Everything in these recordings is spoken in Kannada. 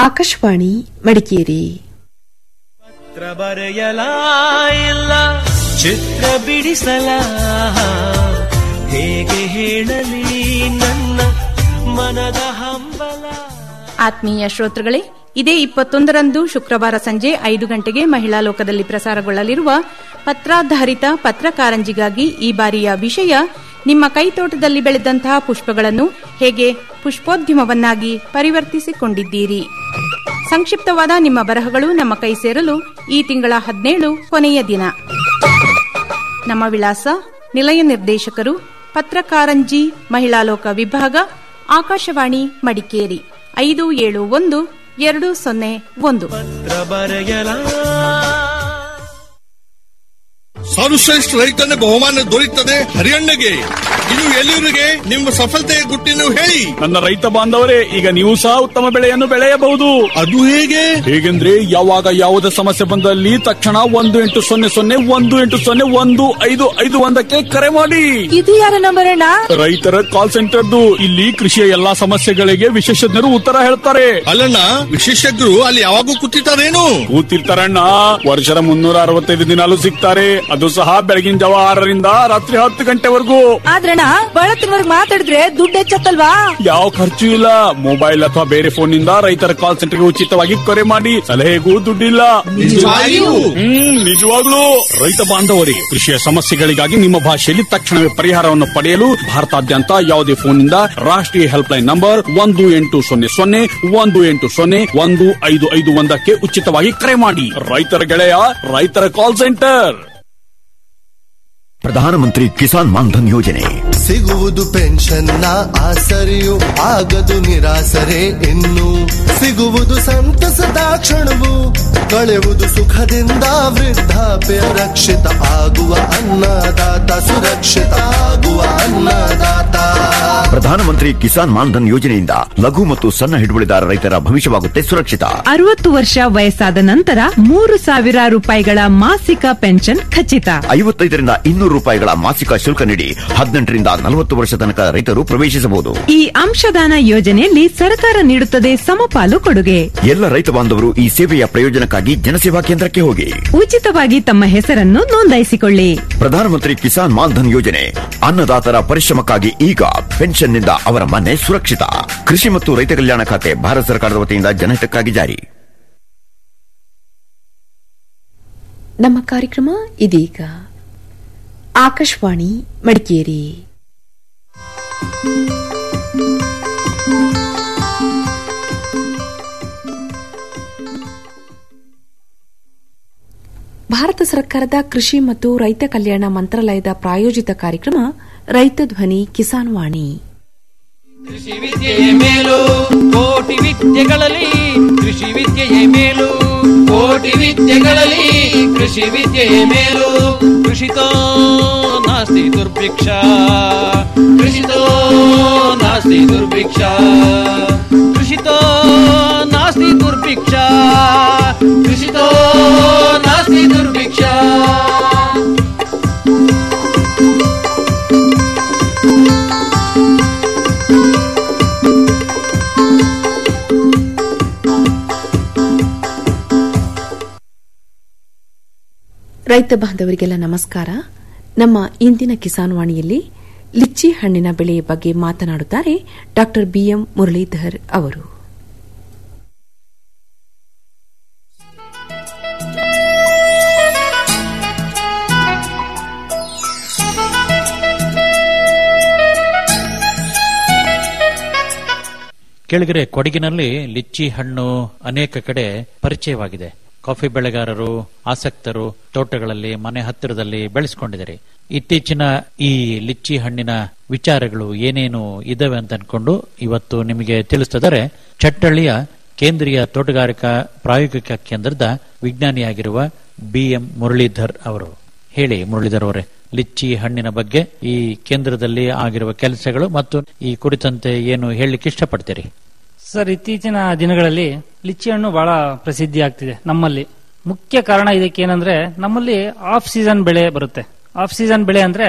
ಆಕಾಶವಾಣಿ ಮಡಿಕೇರಿ ಪತ್ರ ಬರೆಯಲ ಇಲ್ಲ ಚಿತ್ರ ಬಿಡಿಸಲ ಹೇಗೆ ಹೇಳಲಿ ನನ್ನ ಮನದ ಹಂಬಲ ಆತ್ಮೀಯ ಶ್ರೋತೃಗಳೇ ಇದೇ ಇಪ್ಪತ್ತೊಂದರಂದು ಶುಕ್ರವಾರ ಸಂಜೆ ಐದು ಗಂಟೆಗೆ ಮಹಿಳಾ ಲೋಕದಲ್ಲಿ ಪ್ರಸಾರಗೊಳ್ಳಲಿರುವ ಪತ್ರಾಧಾರಿತ ಪತ್ರಕಾರಂಜಿಗಾಗಿ ಈ ಬಾರಿಯ ವಿಷಯ ನಿಮ್ಮ ಕೈತೋಟದಲ್ಲಿ ಬೆಳೆದಂತಹ ಪುಷ್ಪಗಳನ್ನು ಹೇಗೆ ಪುಷ್ಪೋದ್ಯಮವನ್ನಾಗಿ ಪರಿವರ್ತಿಸಿಕೊಂಡಿದ್ದೀರಿ ಸಂಕ್ಷಿಪ್ತವಾದ ನಿಮ್ಮ ಬರಹಗಳು ನಮ್ಮ ಕೈ ಸೇರಲು ಈ ತಿಂಗಳ ಹದಿನೇಳು ಕೊನೆಯ ದಿನ ನಮ್ಮ ವಿಳಾಸ ನಿಲಯ ನಿರ್ದೇಶಕರು ಪತ್ರಕಾರಂಜಿ ಮಹಿಳಾ ಲೋಕ ವಿಭಾಗ ಆಕಾಶವಾಣಿ ಮಡಿಕೇರಿ ಐದು ಏಳು ಒಂದು ಎರಡು ಸೊನ್ನೆ ಒಂದು ಪತ್ರ ಬರೆಯಲ ಸರ್ವಶ್ರೇಷ್ಠ ರೈತನ ಬಹುಮಾನ ದೊರೆಯುತ್ತದೆ ಹರಿಯಣ್ಣಗೆ ಇದು ಎಲ್ಲಿವರಿಗೆ ನಿಮ್ಮ ಸಫಲತೆಯ ಗುಟ್ಟಿನ ಹೇಳಿ ನನ್ನ ರೈತ ಬಾಂಧವರೇ ಈಗ ನೀವು ಸಹ ಉತ್ತಮ ಬೆಳೆಯನ್ನು ಬೆಳೆಯಬಹುದು ಅದು ಹೇಗೆ ಹೇಗೆಂದ್ರೆ ಯಾವಾಗ ಯಾವುದೇ ಸಮಸ್ಯೆ ಬಂದಲ್ಲಿ ತಕ್ಷಣ ಒಂದು ಎಂಟು ಸೊನ್ನೆ ಸೊನ್ನೆ ಒಂದು ಎಂಟು ಸೊನ್ನೆ ಒಂದು ಐದು ಐದು ಒಂದಕ್ಕೆ ಕರೆ ಮಾಡಿ ಇದು ಯಾರ ನಂಬರ್ ಅಣ್ಣ ರೈತರ ಕಾಲ್ ಸೆಂಟರ್ದು ಇಲ್ಲಿ ಕೃಷಿಯ ಎಲ್ಲಾ ಸಮಸ್ಯೆಗಳಿಗೆ ವಿಶೇಷಜ್ಞರು ಉತ್ತರ ಹೇಳ್ತಾರೆ ಅಲ್ಲಣ್ಣ ವಿಶೇಷಜ್ಞರು ಅಲ್ಲಿ ಯಾವಾಗೂ ಕೂತಿರ್ತಾರೇನು ಕೂತಿರ್ತಾರಣ್ಣ ವರ್ಷದ ಮುನ್ನೂರ ಅರವತ್ತೈದು ದಿನಾಲು ಸಿಗ್ತಾರೆ ಅದು ಸಹ ಬೆಳಗಿನ ಜಾವ ಆರರಿಂದ ರಾತ್ರಿ ಹತ್ತು ಗಂಟೆವರೆಗೂ ಆದ್ರಣ್ಣ ಬಳತ್ತಿನವರ್ಗ್ ಮಾತಾಡಿದ್ರೆ ದುಡ್ಡು ಹೆಚ್ಚತ್ತಲ್ವಾ ಯಾವ ಖರ್ಚು ಇಲ್ಲ ಮೊಬೈಲ್ ಅಥವಾ ಬೇರೆ ಫೋನ್ ನಿಂದ ರೈತರ ಕಾಲ್ ಸೆಂಟರ್ಗೆ ಉಚಿತವಾಗಿ ಕರೆ ಮಾಡಿ ಸಲಹೆಗೂ ದುಡ್ಡಿಲ್ಲ ನಿಜವಾಗಿಯೂ? ಹ್ಮ್ ನಿಜವಾಗ್ಲೂ ರೈತ ಬಾಂಧವರೇ ಕೃಷಿಯ ಸಮಸ್ಯೆಗಳಿಗಾಗಿ ನಿಮ್ಮ ಭಾಷೆಯಲ್ಲಿ ತಕ್ಷಣವೇ ಪರಿಹಾರವನ್ನು ಪಡೆಯಲು ಭಾರತಾದ್ಯಂತ ಯಾವುದೇ ಫೋನ್ನಿಂದ ರಾಷ್ಟ್ರೀಯ ಹೆಲ್ಪ್ ಲೈನ್ ನಂಬರ್ ಒಂದು ಎಂಟು ಸೊನ್ನೆ ಸೊನ್ನೆ ಒಂದು ಎಂಟು ಸೊನ್ನೆ ಒಂದು ಐದು ಐದು ಒಂದಕ್ಕೆ ಉಚಿತವಾಗಿ ಕರೆ ಮಾಡಿ ರೈತರ ಗೆಳೆಯ ರೈತರ ಕಾಲ್ ಸೆಂಟರ್ ಪ್ರಧಾನಮಂತ್ರಿ ಕಿಸಾನ್ ಮಾನ್ಧನ್ ಯೋಜನೆ ಸಿಗುವುದು ಪೆನ್ಷನ್ನ ಆಸರೆಯು ಆಗದು ನಿರಾಸರೆ ಇನ್ನು ಸಿಗುವುದು ಸಂತಸದ ಕ್ಷಣವು ಕಳೆಯುವುದು ಸುಖದಿಂದ ವೃದ್ಧಾಪ್ಯ ರಕ್ಷಿತ ಆಗುವ ಅನ್ನದಾತ ಸುರಕ್ಷಿತ ಆಗುವ ಅನ್ನದಾತ ಪ್ರಧಾನಮಂತ್ರಿ ಕಿಸಾನ್ ಮಾನ್ಧನ್ ಯೋಜನೆಯಿಂದ ಲಘು ಮತ್ತು ಸಣ್ಣ ಹಿಡುವಳಿದಾರ ರೈತರ ಭವಿಷ್ಯವಾಗುತ್ತೆ ಸುರಕ್ಷಿತ ಅರವತ್ತು ವರ್ಷ ವಯಸ್ಸಾದ ನಂತರ ಮೂರು ಸಾವಿರ ರೂಪಾಯಿಗಳ ಮಾಸಿಕ ಪೆನ್ಷನ್ ಖಚಿತ ಐವತ್ತೈದರಿಂದ ಇನ್ನೂರು ರೂಪಾಯಿಗಳ ಮಾಸಿಕ ಶುಲ್ಕ ನೀಡಿ ಹದಿನೆಂಟರಿಂದ ನಲವತ್ತು ವರ್ಷ ತನಕ ರೈತರು ಪ್ರವೇಶಿಸಬಹುದು ಈ ಅಂಶದಾನ ಯೋಜನೆಯಲ್ಲಿ ಸರ್ಕಾರ ನೀಡುತ್ತದೆ ಸಮಪಾಲು ಕೊಡುಗೆ ಎಲ್ಲ ರೈತ ಬಾಂಧವರು ಈ ಸೇವೆಯ ಪ್ರಯೋಜನಕ್ಕಾಗಿ ಜನಸೇವಾ ಕೇಂದ್ರಕ್ಕೆ ಹೋಗಿ ಉಚಿತವಾಗಿ ತಮ್ಮ ಹೆಸರನ್ನು ನೋಂದಾಯಿಸಿಕೊಳ್ಳಿ ಪ್ರಧಾನಮಂತ್ರಿ ಕಿಸಾನ್ ಮಾನ್ಧನ್ ಯೋಜನೆ ಅನ್ನದಾತರ ಪರಿಶ್ರಮಕ್ಕಾಗಿ ಈಗ ಪೆನ್ಷನ್ನಿಂದ ಅವರ ಮನೆ ಸುರಕ್ಷಿತ ಕೃಷಿ ಮತ್ತು ರೈತ ಕಲ್ಯಾಣ ಖಾತೆ ಭಾರತ ಸರ್ಕಾರದ ವತಿಯಿಂದ ಜನಹಿತಕ್ಕಾಗಿ ಜಾರಿ ನಮ್ಮ ಕಾರ್ಯಕ್ರಮ ಇದೀಗ ಆಕಾಶವಾಣಿ ಮಡಿಕೇರಿ ಭಾರತ ಸರ್ಕಾರದ ಕೃಷಿ ಮತ್ತು ರೈತ ಕಲ್ಯಾಣ ಮಂತ್ರಾಲಯದ ಪ್ರಾಯೋಜಿತ ಕಾರ್ಯಕ್ರಮ ರೈತ ಧ್ವನಿ ಕಿಸಾನ್ ವಾಣಿ ಕೃಷಿ ವಿದ್ಯೆಯ ಮೇಲು ಕೋಟಿ ವಿದ್ಯೆಗಳಲ್ಲಿ ಕೃಷಿ ವಿದ್ಯೆಯ ಮೇಲು ಕೋಟಿ ವಿದ್ಯೆಗಳಲ್ಲಿ ಕೃಷಿ ವಿದ್ಯೆಯ ಮೇಲು ಕೃಷಿತೋ ನಾಸ್ತಿ ದುರ್ಭಿಕ್ಷ ಕೃಷಿತೋ ನಾಸ್ತಿ ದುರ್ಭಿಕ್ಷ ಕೃಷಿತೋ ನಾಸ್ತಿ ದುರ್ಭಿಕ್ಷ ಕೃಷಿತೋ ನಾಸ್ತಿ ದುರ್ಭಿಕ್ಷ ರೈತ ಬಾಂಧವರಿಗೆಲ್ಲ ನಮಸ್ಕಾರ ನಮ್ಮ ಇಂದಿನ ಕಿಸಾನ್ ವಾಣಿಯಲ್ಲಿ ಲಿಚ್ಚಿ ಹಣ್ಣಿನ ಬೆಳೆಯ ಬಗ್ಗೆ ಮಾತನಾಡುತ್ತಾರೆ ಡಾ ಬಿಎಂ ಮುರಳೀಧರ್ ಅವರು ಕೆಳಗರೆ ಕೊಡಗಿನಲ್ಲಿ ಲಿಚ್ಚಿ ಹಣ್ಣು ಅನೇಕ ಕಡೆ ಪರಿಚಯವಾಗಿದೆ ಕಾಫಿ ಬೆಳೆಗಾರರು ಆಸಕ್ತರು ತೋಟಗಳಲ್ಲಿ ಮನೆ ಹತ್ತಿರದಲ್ಲಿ ಬೆಳೆಸಿಕೊಂಡಿದ್ದಾರೆ ಇತ್ತೀಚಿನ ಈ ಲಿಚ್ಚಿ ಹಣ್ಣಿನ ವಿಚಾರಗಳು ಏನೇನು ಇದಾವೆ ಅಂತ ಅನ್ಕೊಂಡು ಇವತ್ತು ನಿಮಗೆ ತಿಳಿಸಿದರೆ ಚಟ್ಟಳ್ಳಿಯ ಕೇಂದ್ರೀಯ ತೋಟಗಾರಿಕಾ ಪ್ರಾಯೋಗಿಕ ಕೇಂದ್ರದ ವಿಜ್ಞಾನಿಯಾಗಿರುವ ಬಿ ಎಂ ಮುರಳೀಧರ್ ಅವರು ಹೇಳಿ ಮುರಳೀಧರ್ ಅವರೇ ಲಿಚ್ಚಿ ಹಣ್ಣಿನ ಬಗ್ಗೆ ಈ ಕೇಂದ್ರದಲ್ಲಿ ಆಗಿರುವ ಕೆಲಸಗಳು ಮತ್ತು ಈ ಕುರಿತಂತೆ ಏನು ಹೇಳಲಿಕ್ಕೆ ಇಷ್ಟಪಡ್ತೀರಿ ಸರ್ ಇತ್ತೀಚಿನ ದಿನಗಳಲ್ಲಿ ಲಿಚ್ಚಿ ಹಣ್ಣು ಬಹಳ ಪ್ರಸಿದ್ಧಿ ಆಗ್ತಿದೆ ನಮ್ಮಲ್ಲಿ ಮುಖ್ಯ ಕಾರಣ ಇದಕ್ಕೆ ಏನಂದ್ರೆ ನಮ್ಮಲ್ಲಿ ಆಫ್ ಸೀಸನ್ ಬೆಳೆ ಬರುತ್ತೆ ಆಫ್ ಸೀಸನ್ ಬೆಳೆ ಅಂದ್ರೆ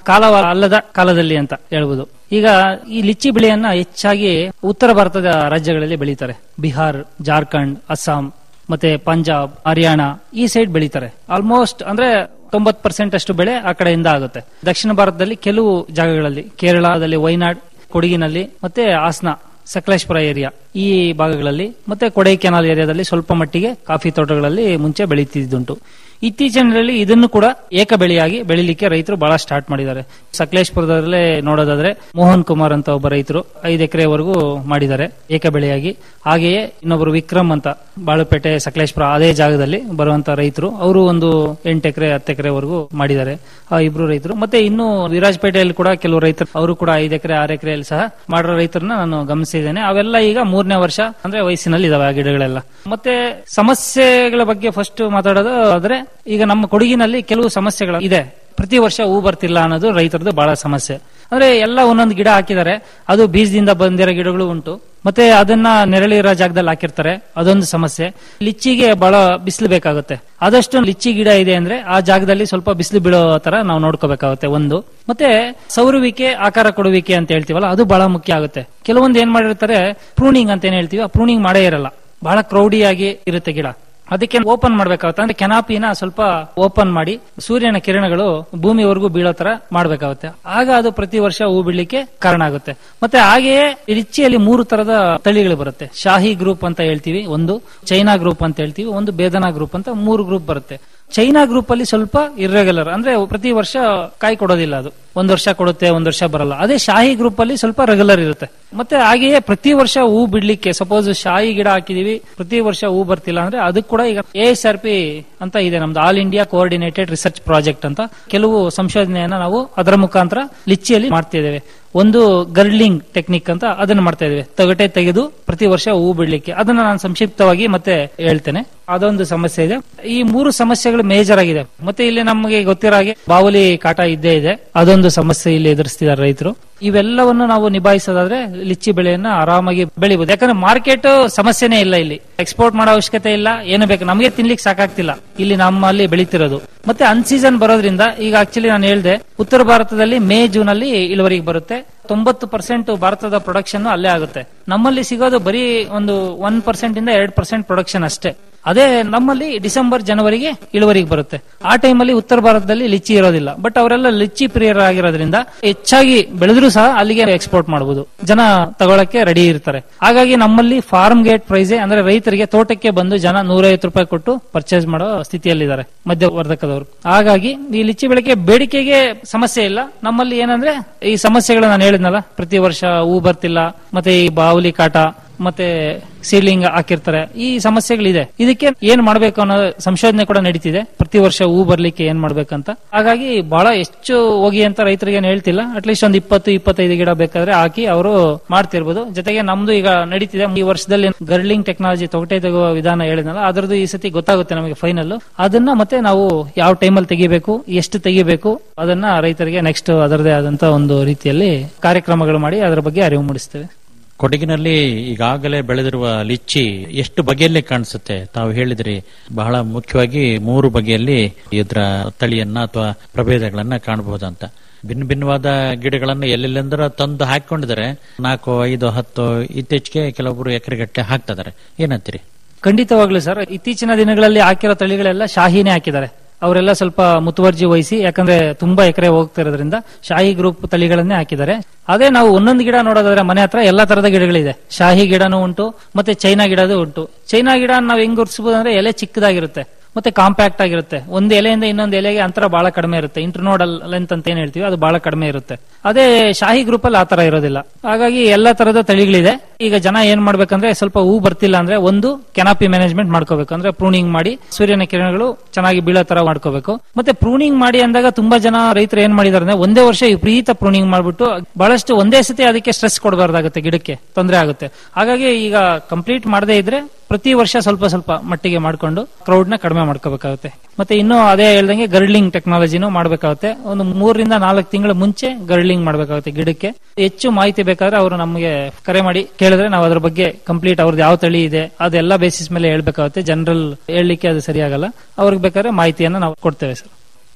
ಕಾಲ ಅಲ್ಲದ ಕಾಲದಲ್ಲಿ ಅಂತ ಹೇಳ್ಬೋದು ಈಗ ಈ ಲಿಚ್ಚಿ ಬೆಳೆಯನ್ನ ಹೆಚ್ಚಾಗಿ ಉತ್ತರ ಭಾರತದ ರಾಜ್ಯಗಳಲ್ಲಿ ಬೆಳೀತಾರೆ ಬಿಹಾರ್ ಜಾರ್ಖಂಡ್ ಅಸ್ಸಾಂ ಮತ್ತೆ ಪಂಜಾಬ್ ಹರಿಯಾಣ ಈ ಸೈಡ್ ಬೆಳೀತಾರೆ ಆಲ್ಮೋಸ್ಟ್ ಅಂದ್ರೆ ತೊಂಬತ್ ಪರ್ಸೆಂಟ್ ಅಷ್ಟು ಬೆಳೆ ಆ ಕಡೆಯಿಂದ ಆಗುತ್ತೆ ದಕ್ಷಿಣ ಭಾರತದಲ್ಲಿ ಕೆಲವು ಜಾಗಗಳಲ್ಲಿ ಕೇರಳದಲ್ಲಿ ವೈನಾಡ್ ಕೊಡಗಿನಲ್ಲಿ ಮತ್ತೆ ಹಾಸನ ಸಕಲೇಶ್ಪುರ ಏರಿಯಾ ಈ ಭಾಗಗಳಲ್ಲಿ ಮತ್ತೆ ಕೊಡೈಕೆನಾಲ್ ಏರಿಯಾದಲ್ಲಿ ಸ್ವಲ್ಪ ಮಟ್ಟಿಗೆ ಕಾಫಿ ತೋಟಗಳಲ್ಲಿ ಮುಂಚೆ ಬೆಳೀತಿದ್ದುಂಟು ಇತ್ತೀಚಿನಲ್ಲಿ ಇದನ್ನು ಕೂಡ ಏಕ ಬೆಳೆಯಾಗಿ ಬೆಳಿಲಿಕ್ಕೆ ರೈತರು ಬಹಳ ಸ್ಟಾರ್ಟ್ ಮಾಡಿದ್ದಾರೆ ಸಕಲೇಶ್ಪುರದಲ್ಲೇ ನೋಡೋದಾದ್ರೆ ಮೋಹನ್ ಕುಮಾರ್ ಅಂತ ಒಬ್ಬ ರೈತರು ಐದು ಎಕರೆವರೆಗೂ ಮಾಡಿದ್ದಾರೆ ಏಕ ಬೆಳೆಯಾಗಿ ಹಾಗೆಯೇ ಇನ್ನೊಬ್ಬರು ವಿಕ್ರಮ್ ಅಂತ ಬಾಳುಪೇಟೆ ಸಕಲೇಶ್ಪುರ ಅದೇ ಜಾಗದಲ್ಲಿ ಬರುವಂತ ರೈತರು ಅವರು ಒಂದು ಎಂಟು ಎಕರೆ ಹತ್ತು ಎಕರೆವರೆಗೂ ಮಾಡಿದ್ದಾರೆ ಆ ಇಬ್ರು ರೈತರು ಮತ್ತೆ ಇನ್ನು ವಿರಾಜಪೇಟೆಯಲ್ಲಿ ಕೂಡ ಕೆಲವು ರೈತರು ಅವರು ಕೂಡ ಐದು ಎಕರೆ ಆರು ಎಕರೆಯಲ್ಲಿ ಸಹ ಮಾಡಿರೋ ರೈತರನ್ನ ನಾನು ಗಮನಿಸಿದ್ದೇನೆ ಅವೆಲ್ಲ ಈಗ ಮೂರನೇ ವರ್ಷ ಅಂದ್ರೆ ವಯಸ್ಸಿನಲ್ಲಿ ಇದಾವೆ ಆ ಗಿಡಗಳೆಲ್ಲ ಮತ್ತೆ ಸಮಸ್ಯೆಗಳ ಬಗ್ಗೆ ಫಸ್ಟ್ ಮಾತಾಡೋದು ಆದ್ರೆ ಈಗ ನಮ್ಮ ಕೊಡಗಿನಲ್ಲಿ ಕೆಲವು ಸಮಸ್ಯೆಗಳು ಇದೆ ಪ್ರತಿ ವರ್ಷ ಹೂ ಬರ್ತಿಲ್ಲ ಅನ್ನೋದು ರೈತರದ್ದು ಬಹಳ ಸಮಸ್ಯೆ ಅಂದ್ರೆ ಎಲ್ಲ ಒಂದೊಂದು ಗಿಡ ಹಾಕಿದ್ದಾರೆ ಅದು ಬೀಜದಿಂದ ಬಂದಿರೋ ಗಿಡಗಳು ಉಂಟು ಮತ್ತೆ ಅದನ್ನ ನೆರಳಿರೋ ಜಾಗದಲ್ಲಿ ಹಾಕಿರ್ತಾರೆ ಅದೊಂದು ಸಮಸ್ಯೆ ಲಿಚ್ಚಿಗೆ ಬಹಳ ಬಿಸಿಲು ಬೇಕಾಗುತ್ತೆ ಆದಷ್ಟು ಲಿಚ್ಚಿ ಗಿಡ ಇದೆ ಅಂದ್ರೆ ಆ ಜಾಗದಲ್ಲಿ ಸ್ವಲ್ಪ ಬಿಸಿಲು ಬೀಳೋ ತರ ನಾವು ನೋಡ್ಕೋಬೇಕಾಗುತ್ತೆ ಒಂದು ಮತ್ತೆ ಸೌರುವಿಕೆ ಆಕಾರ ಕೊಡುವಿಕೆ ಅಂತ ಹೇಳ್ತೀವಲ್ಲ ಅದು ಬಹಳ ಮುಖ್ಯ ಆಗುತ್ತೆ ಕೆಲವೊಂದು ಏನ್ ಮಾಡಿರ್ತಾರೆ ಪ್ರೂನಿಂಗ್ ಅಂತ ಏನ್ ಹೇಳ್ತೀವಿ ಆ ಪ್ರೂನಿಂಗ್ ಮಾಡೇ ಇರಲ್ಲ ಬಹಳ ಕ್ರೌಡಿಯಾಗಿ ಇರುತ್ತೆ ಗಿಡ ಅದಕ್ಕೆ ಓಪನ್ ಮಾಡ್ಬೇಕಾಗುತ್ತೆ ಅಂದ್ರೆ ಕೆನಾಪಿನ ಸ್ವಲ್ಪ ಓಪನ್ ಮಾಡಿ ಸೂರ್ಯನ ಕಿರಣಗಳು ಭೂಮಿವರೆಗೂ ಬೀಳೋ ತರ ಮಾಡ್ಬೇಕಾಗುತ್ತೆ ಆಗ ಅದು ಪ್ರತಿ ವರ್ಷ ಹೂ ಬಿಡ್ಲಿಕ್ಕೆ ಕಾರಣ ಆಗುತ್ತೆ ಮತ್ತೆ ಹಾಗೆಯೇ ರಿಚ್ಚಿಯಲ್ಲಿ ಮೂರು ತರದ ತಳಿಗಳು ಬರುತ್ತೆ ಶಾಹಿ ಗ್ರೂಪ್ ಅಂತ ಹೇಳ್ತೀವಿ ಒಂದು ಚೈನಾ ಗ್ರೂಪ್ ಅಂತ ಹೇಳ್ತೀವಿ ಒಂದು ಬೇದನಾ ಗ್ರೂಪ್ ಅಂತ ಮೂರು ಗ್ರೂಪ್ ಬರುತ್ತೆ ಚೈನಾ ಗ್ರೂಪ್ ಅಲ್ಲಿ ಸ್ವಲ್ಪ ಇರ್ರೆಗ್ಯುಲರ್ ಅಂದ್ರೆ ಪ್ರತಿ ವರ್ಷ ಕಾಯಿ ಕೊಡೋದಿಲ್ಲ ಅದು ಒಂದ್ ವರ್ಷ ಕೊಡುತ್ತೆ ಒಂದ್ ವರ್ಷ ಬರಲ್ಲ ಅದೇ ಶಾಹಿ ಗ್ರೂಪ್ ಅಲ್ಲಿ ಸ್ವಲ್ಪ ರೆಗ್ಯುಲರ್ ಇರುತ್ತೆ ಮತ್ತೆ ಹಾಗೆಯೇ ಪ್ರತಿ ವರ್ಷ ಹೂ ಬಿಡ್ಲಿಕ್ಕೆ ಸಪೋಸ್ ಶಾಹಿ ಗಿಡ ಹಾಕಿದೀವಿ ಪ್ರತಿ ವರ್ಷ ಹೂ ಬರ್ತಿಲ್ಲ ಅಂದ್ರೆ ಅದಕ್ಕೆ ಕೂಡ ಈಗ ಎ ಎಸ್ ಆರ್ ಪಿ ಅಂತ ಇದೆ ನಮ್ದು all India coordinated research project ಅಂತ ಕೆಲವು ಸಂಶೋಧನೆಯನ್ನ ನಾವು ಅದರ ಮುಖಾಂತರ ಲಿಚ್ಚಿಯಲ್ಲಿ ಮಾಡ್ತಿದ್ದೇವೆ ಒಂದು ಗರ್ಡ್ಲಿಂಗ್ ಟೆಕ್ನಿಕ್ ಅಂತ ಅದನ್ನ ಮಾಡ್ತಾ ಇದ್ದೇವೆ ತೊಗಟೆ ತೆಗೆದು ಪ್ರತಿ ವರ್ಷ ಹೂ ಬಿಡ್ಲಿಕ್ಕೆ ಅದನ್ನ ನಾನು ಸಂಕ್ಷಿಪ್ತವಾಗಿ ಮತ್ತೆ ಹೇಳ್ತೇನೆ ಅದೊಂದು ಸಮಸ್ಯೆ ಇದೆ ಈ ಮೂರು ಸಮಸ್ಯೆಗಳು ಮೇಜರ್ ಆಗಿದೆ ಮತ್ತೆ ಇಲ್ಲಿ ನಮಗೆ ಗೊತ್ತಿರೋ ಹಾಗೆ ಬಾವಲಿ ಕಾಟ ಇದ್ದೇ ಇದೆ ಅದೊಂದು ಸಮಸ್ಯೆ ಇಲ್ಲಿ ಎದುರಿಸ್ತಿದ್ದಾರೆ ರೈತರು ಇವೆಲ್ಲವನ್ನು ನಾವು ನಿಭಾಯಿಸೋದಾದ್ರೆ ಲಿಚ್ಚಿ ಬೆಳೆಯನ್ನ ಆರಾಮಾಗಿ ಬೆಳಿಬಹುದು ಯಾಕಂದ್ರೆ ಮಾರ್ಕೆಟ್ ಸಮಸ್ಯೆನೇ ಇಲ್ಲ ಇಲ್ಲಿ ಎಕ್ಸ್ಪೋರ್ಟ್ ಮಾಡೋ ಅವಶ್ಯಕತೆ ಇಲ್ಲ ಏನು ಬೇಕು ನಮಗೆ ತಿನ್ಲಿಕ್ಕೆ ಸಾಕಾಗ್ತಿಲ್ಲ ಇಲ್ಲಿ ನಮ್ಮಲ್ಲಿ ಬೆಳೀತಿರೋದು ಮತ್ತೆ ಅನ್ ಸೀಸನ್ ಬರೋದ್ರಿಂದ ಈಗ ಆಕ್ಚುಲಿ ನಾನು ಹೇಳ್ದೆ ಉತ್ತರ ಭಾರತದಲ್ಲಿ ಮೇ ಜೂನ್ ಅಲ್ಲಿ ಇಳುವರಿಗೆ ಬರುತ್ತೆ ತೊಂಬತ್ತು ಪರ್ಸೆಂಟ್ ಭಾರತದ ಪ್ರೊಡಕ್ಷನ್ ಅಲ್ಲೇ ಆಗುತ್ತೆ ನಮ್ಮಲ್ಲಿ ಸಿಗೋದು ಬರೀ ಒಂದು ಒನ್ ಪರ್ಸೆಂಟ್ ಇಂದ ಎರಡ್ ಪರ್ಸೆಂಟ್ ಪ್ರೊಡಕ್ಷನ್ ಅಷ್ಟೇ ಅದೇ ನಮ್ಮಲ್ಲಿ ಡಿಸೆಂಬರ್ ಜನವರಿಗೆ ಇಳುವರಿಗೆ ಬರುತ್ತೆ ಆ ಟೈಮಲ್ಲಿ ಉತ್ತರ ಭಾರತದಲ್ಲಿ ಲಿಚ್ಚಿ ಇರೋದಿಲ್ಲ ಬಟ್ ಅವರೆಲ್ಲ ಲಿಚ್ಚಿ ಪ್ರಿಯರಾಗಿರೋದ್ರಿಂದ ಹೆಚ್ಚಾಗಿ ಬೆಳೆದ್ರು ಸಹ ಅಲ್ಲಿಗೆ ಎಕ್ಸ್ಪೋರ್ಟ್ ಮಾಡಬಹುದು ಜನ ತಗೊಳಕ್ಕೆ ರೆಡಿ ಇರ್ತಾರೆ ಹಾಗಾಗಿ ನಮ್ಮಲ್ಲಿ ಫಾರ್ಮ್ ಗೇಟ್ ಪ್ರೈಸ್ ಅಂದ್ರೆ ರೈತರಿಗೆ ತೋಟಕ್ಕೆ ಬಂದು ಜನ ನೂರೈವತ್ತು ರೂಪಾಯಿ ಕೊಟ್ಟು ಪರ್ಚೇಸ್ ಮಾಡೋ ಸ್ಥಿತಿಯಲ್ಲಿದ್ದಾರೆ ಮಧ್ಯವರ್ಧಕದವರು ಹಾಗಾಗಿ ಈ ಲಿಚ್ಚಿ ಬೆಳೆಗೆ ಬೇಡಿಕೆಗೆ ಸಮಸ್ಯೆ ಇಲ್ಲ ನಮ್ಮಲ್ಲಿ ಏನಂದ್ರೆ ಈ ಸಮಸ್ಯೆಗಳು ನಾನು ಹೇಳಿದ್ನಲ್ಲ ಪ್ರತಿ ವರ್ಷ ಹೂ ಬರ್ತಿಲ್ಲ ಮತ್ತೆ ಈ ಬಾವುಲಿ ಕಾಟ ಮತ್ತೆ ಸೀಲಿಂಗ್ ಹಾಕಿರ್ತಾರೆ ಈ ಸಮಸ್ಯೆಗಳಿದೆ ಇದಕ್ಕೆ ಏನ್ ಮಾಡ್ಬೇಕು ಅನ್ನೋ ಸಂಶೋಧನೆ ಕೂಡ ನಡೀತಿದೆ ಪ್ರತಿ ವರ್ಷ ಹೂ ಬರ್ಲಿಕ್ಕೆ ಏನ್ ಮಾಡ್ಬೇಕಂತ ಹಾಗಾಗಿ ಬಹಳ ಹೆಚ್ಚು ಹೋಗಿ ಅಂತ ರೈತರಿಗೆ ಏನ್ ಹೇಳ್ತಿಲ್ಲ ಅಟ್ಲೀಸ್ಟ್ ಒಂದು ಇಪ್ಪತ್ತು ಇಪ್ಪತ್ತೈದು ಗಿಡ ಬೇಕಾದ್ರೆ ಹಾಕಿ ಅವರು ಮಾಡ್ತಿರ್ಬೋದು ಜೊತೆಗೆ ನಮ್ದು ಈಗ ನಡೀತಿದೆ ಈ ವರ್ಷದಲ್ಲಿ ಗರ್ಲಿಂಗ್ ಟೆಕ್ನಾಲಜಿ ತೊಗಟೆ ತೆಗುವ ವಿಧಾನ ಹೇಳಿದ್ನಲ್ಲ ಅದರದ್ದು ಈ ಸತಿ ಗೊತ್ತಾಗುತ್ತೆ ನಮಗೆ ಫೈನಲ್ ಅದನ್ನ ಮತ್ತೆ ನಾವು ಯಾವ ಟೈಮಲ್ಲಿ ತೆಗಿಬೇಕು ಎಷ್ಟು ತೆಗಿಬೇಕು ಅದನ್ನ ರೈತರಿಗೆ ನೆಕ್ಸ್ಟ್ ಅದರದೇ ಆದಂತ ಒಂದು ರೀತಿಯಲ್ಲಿ ಕಾರ್ಯಕ್ರಮಗಳು ಮಾಡಿ ಅದರ ಬಗ್ಗೆ ಅರಿವು ಮೂಡಿಸ್ತೇವೆ ಕೊಡಗಿನಲ್ಲಿ ಈಗಾಗಲೇ ಬೆಳೆದಿರುವ ಲಿಚ್ಚಿ ಎಷ್ಟು ಬಗೆಯಲ್ಲಿ ಕಾಣಿಸುತ್ತೆ ತಾವು ಹೇಳಿದ್ರಿ ಬಹಳ ಮುಖ್ಯವಾಗಿ ಮೂರು ಬಗೆಯಲ್ಲಿ ಇದರ ತಳಿಯನ್ನ ಅಥವಾ ಪ್ರಭೇದಗಳನ್ನ ಕಾಣಬಹುದಂತ ಭಿನ್ನ ಭಿನ್ನವಾದ ಗಿಡಗಳನ್ನು ಎಲ್ಲೆಲ್ಲಿಂದ ತಂದು ಹಾಕೊಂಡಿದ್ದಾರೆ ನಾಲ್ಕು ಐದು ಹತ್ತು ಇತ್ತೀಚೆಗೆ ಕೆಲವೊಬ್ರು ಎಕರೆಗಟ್ಟಲೆ ಹಾಕ್ತಿದ್ದಾರೆ ಏನಂತೀರಿ ಖಂಡಿತವಾಗ್ಲೂ ಸರ್ ಇತ್ತೀಚಿನ ದಿನಗಳಲ್ಲಿ ಹಾಕಿರೋ ತಳಿಗಳೆಲ್ಲ ಶಾಹಿನೇ ಹಾಕಿದ್ದಾರೆ ಅವರೆಲ್ಲ ಸ್ವಲ್ಪ ಮುತುವರ್ಜಿ ವಹಿಸಿ ಯಾಕಂದ್ರೆ ತುಂಬಾ ಎಕರೆ ಹೋಗ್ತಿರೋದ್ರಿಂದ ಶಾಹಿ ಗ್ರೂಪ್ ತಳಿಗಳನ್ನೇ ಹಾಕಿದ್ದಾರೆ ಅದೇ ನಾವು ಒಂದೊಂದು ಗಿಡ ನೋಡೋದಾದ್ರೆ ಮನೆ ಹತ್ರ ಎಲ್ಲಾ ತರದ ಗಿಡಗಳಿದೆ ಶಾಹಿ ಗಿಡನೂ ಉಂಟು ಮತ್ತೆ ಚೈನಾ ಗಿಡದು ಉಂಟು ಚೈನಾ ಗಿಡ ನಾವು ಹೆಂಗ್ ಗುರ್ಸ್ಬೋದು ಅಂದ್ರೆ ಎಲೆ ಚಿಕ್ಕದಾಗಿರುತ್ತೆ ಮತ್ತೆ ಕಾಂಪ್ಯಾಕ್ಟ್ ಆಗಿರುತ್ತೆ ಒಂದು ಎಲೆಯಿಂದ ಇನ್ನೊಂದು ಎಲೆಗೆ ಅಂತರ ಬಹಳ ಕಡಿಮೆ ಇರುತ್ತೆ ಇಂಟರ್ನೋಡಲ್ ಲೆಂತ್ ಅಂತ ಏನ್ ಹೇಳ್ತೀವಿ ಅದು ಬಹಳ ಕಡಿಮೆ ಇರುತ್ತೆ ಅದೇ ಶಾಹಿ ಗ್ರೂಪ್ ಅಲ್ಲಿ ಆತರ ಇರೋದಿಲ್ಲ ಹಾಗಾಗಿ ಎಲ್ಲಾ ತರದ ತಳಿಗಳಿದೆ ಈಗ ಜನ ಏನ್ ಮಾಡ್ಬೇಕಂದ್ರೆ ಸ್ವಲ್ಪ ಹೂ ಬರ್ತಿಲ್ಲ ಅಂದ್ರೆ ಒಂದು ಕೆನಾಪಿ ಮ್ಯಾನೇಜ್ಮೆಂಟ್ ಮಾಡ್ಕೋಬೇಕು ಅಂದ್ರೆ ಪ್ರೂನಿಂಗ್ ಮಾಡಿ ಸೂರ್ಯನ ಕಿರಣಗಳು ಚೆನ್ನಾಗಿ ಬೀಳೋ ತರ ಮಾಡ್ಕೋಬೇಕು ಮತ್ತೆ ಪ್ರೂನಿಂಗ್ ಮಾಡಿ ಅಂದಾಗ ತುಂಬಾ ಜನ ರೈತರು ಏನ್ ಮಾಡಿದಾರೆ ಅಂದ್ರೆ ಒಂದೇ ವರ್ಷ ವಿಪರೀತ ಪ್ರೂನಿಂಗ್ ಮಾಡ್ಬಿಟ್ಟು ಬಹಳಷ್ಟು ಒಂದೇ ಸತಿ ಅದಕ್ಕೆ ಸ್ಟ್ರೆಸ್ ಕೊಡಬಾರ್ದಾಗುತ್ತೆ ಗಿಡಕ್ಕೆ ತೊಂದರೆ ಆಗುತ್ತೆ ಹಾಗಾಗಿ ಈಗ ಕಂಪ್ಲೀಟ್ ಮಾಡದೇ ಇದ್ರೆ ಪ್ರತಿ ವರ್ಷ ಸ್ವಲ್ಪ ಸ್ವಲ್ಪ ಮಟ್ಟಿಗೆ ಮಾಡ್ಕೊಂಡು ಕ್ರೌಡ್ ನ ಕಡಿಮೆ ಮಾಡ್ಕೋಬೇಕಾಗುತ್ತೆ ಮತ್ತೆ ಇನ್ನು ಅದೇ ಹೇಳ್ದಂಗೆ ಗರ್ಡ್ಲಿಂಗ್ ಟೆಕ್ನಾಲಜಿನೂ ಮಾಡಬೇಕಾಗುತ್ತೆ ಒಂದು ಮೂರರಿಂದ ನಾಲ್ಕು ತಿಂಗಳ ಮುಂಚೆ ಗರ್ಡ್ಲಿಂಗ್ ಮಾಡಬೇಕಾಗುತ್ತೆ ಗಿಡಕ್ಕೆ ಹೆಚ್ಚು ಮಾಹಿತಿ ಬೇಕಾದ್ರೆ ಅವರು ನಮಗೆ ಕರೆ ಮಾಡಿ ಕೇಳಿದ್ರೆ ನಾವು ಅದ್ರ ಬಗ್ಗೆ ಕಂಪ್ಲೀಟ್ ಅವ್ರದ್ದು ಯಾವ ತಳಿ ಇದೆ ಅದೆಲ್ಲ ಬೇಸಿಸ್ ಮೇಲೆ ಹೇಳ್ಬೇಕಾಗುತ್ತೆ ಜನರಲ್ ಹೇಳಲಿಕ್ಕೆ ಅದು ಸರಿಯಾಗಲ್ಲ ಅವ್ರಿಗೆ ಬೇಕಾದ್ರೆ ಮಾಹಿತಿಯನ್ನ ನಾವು ಕೊಡ್ತೇವೆ ಸರ್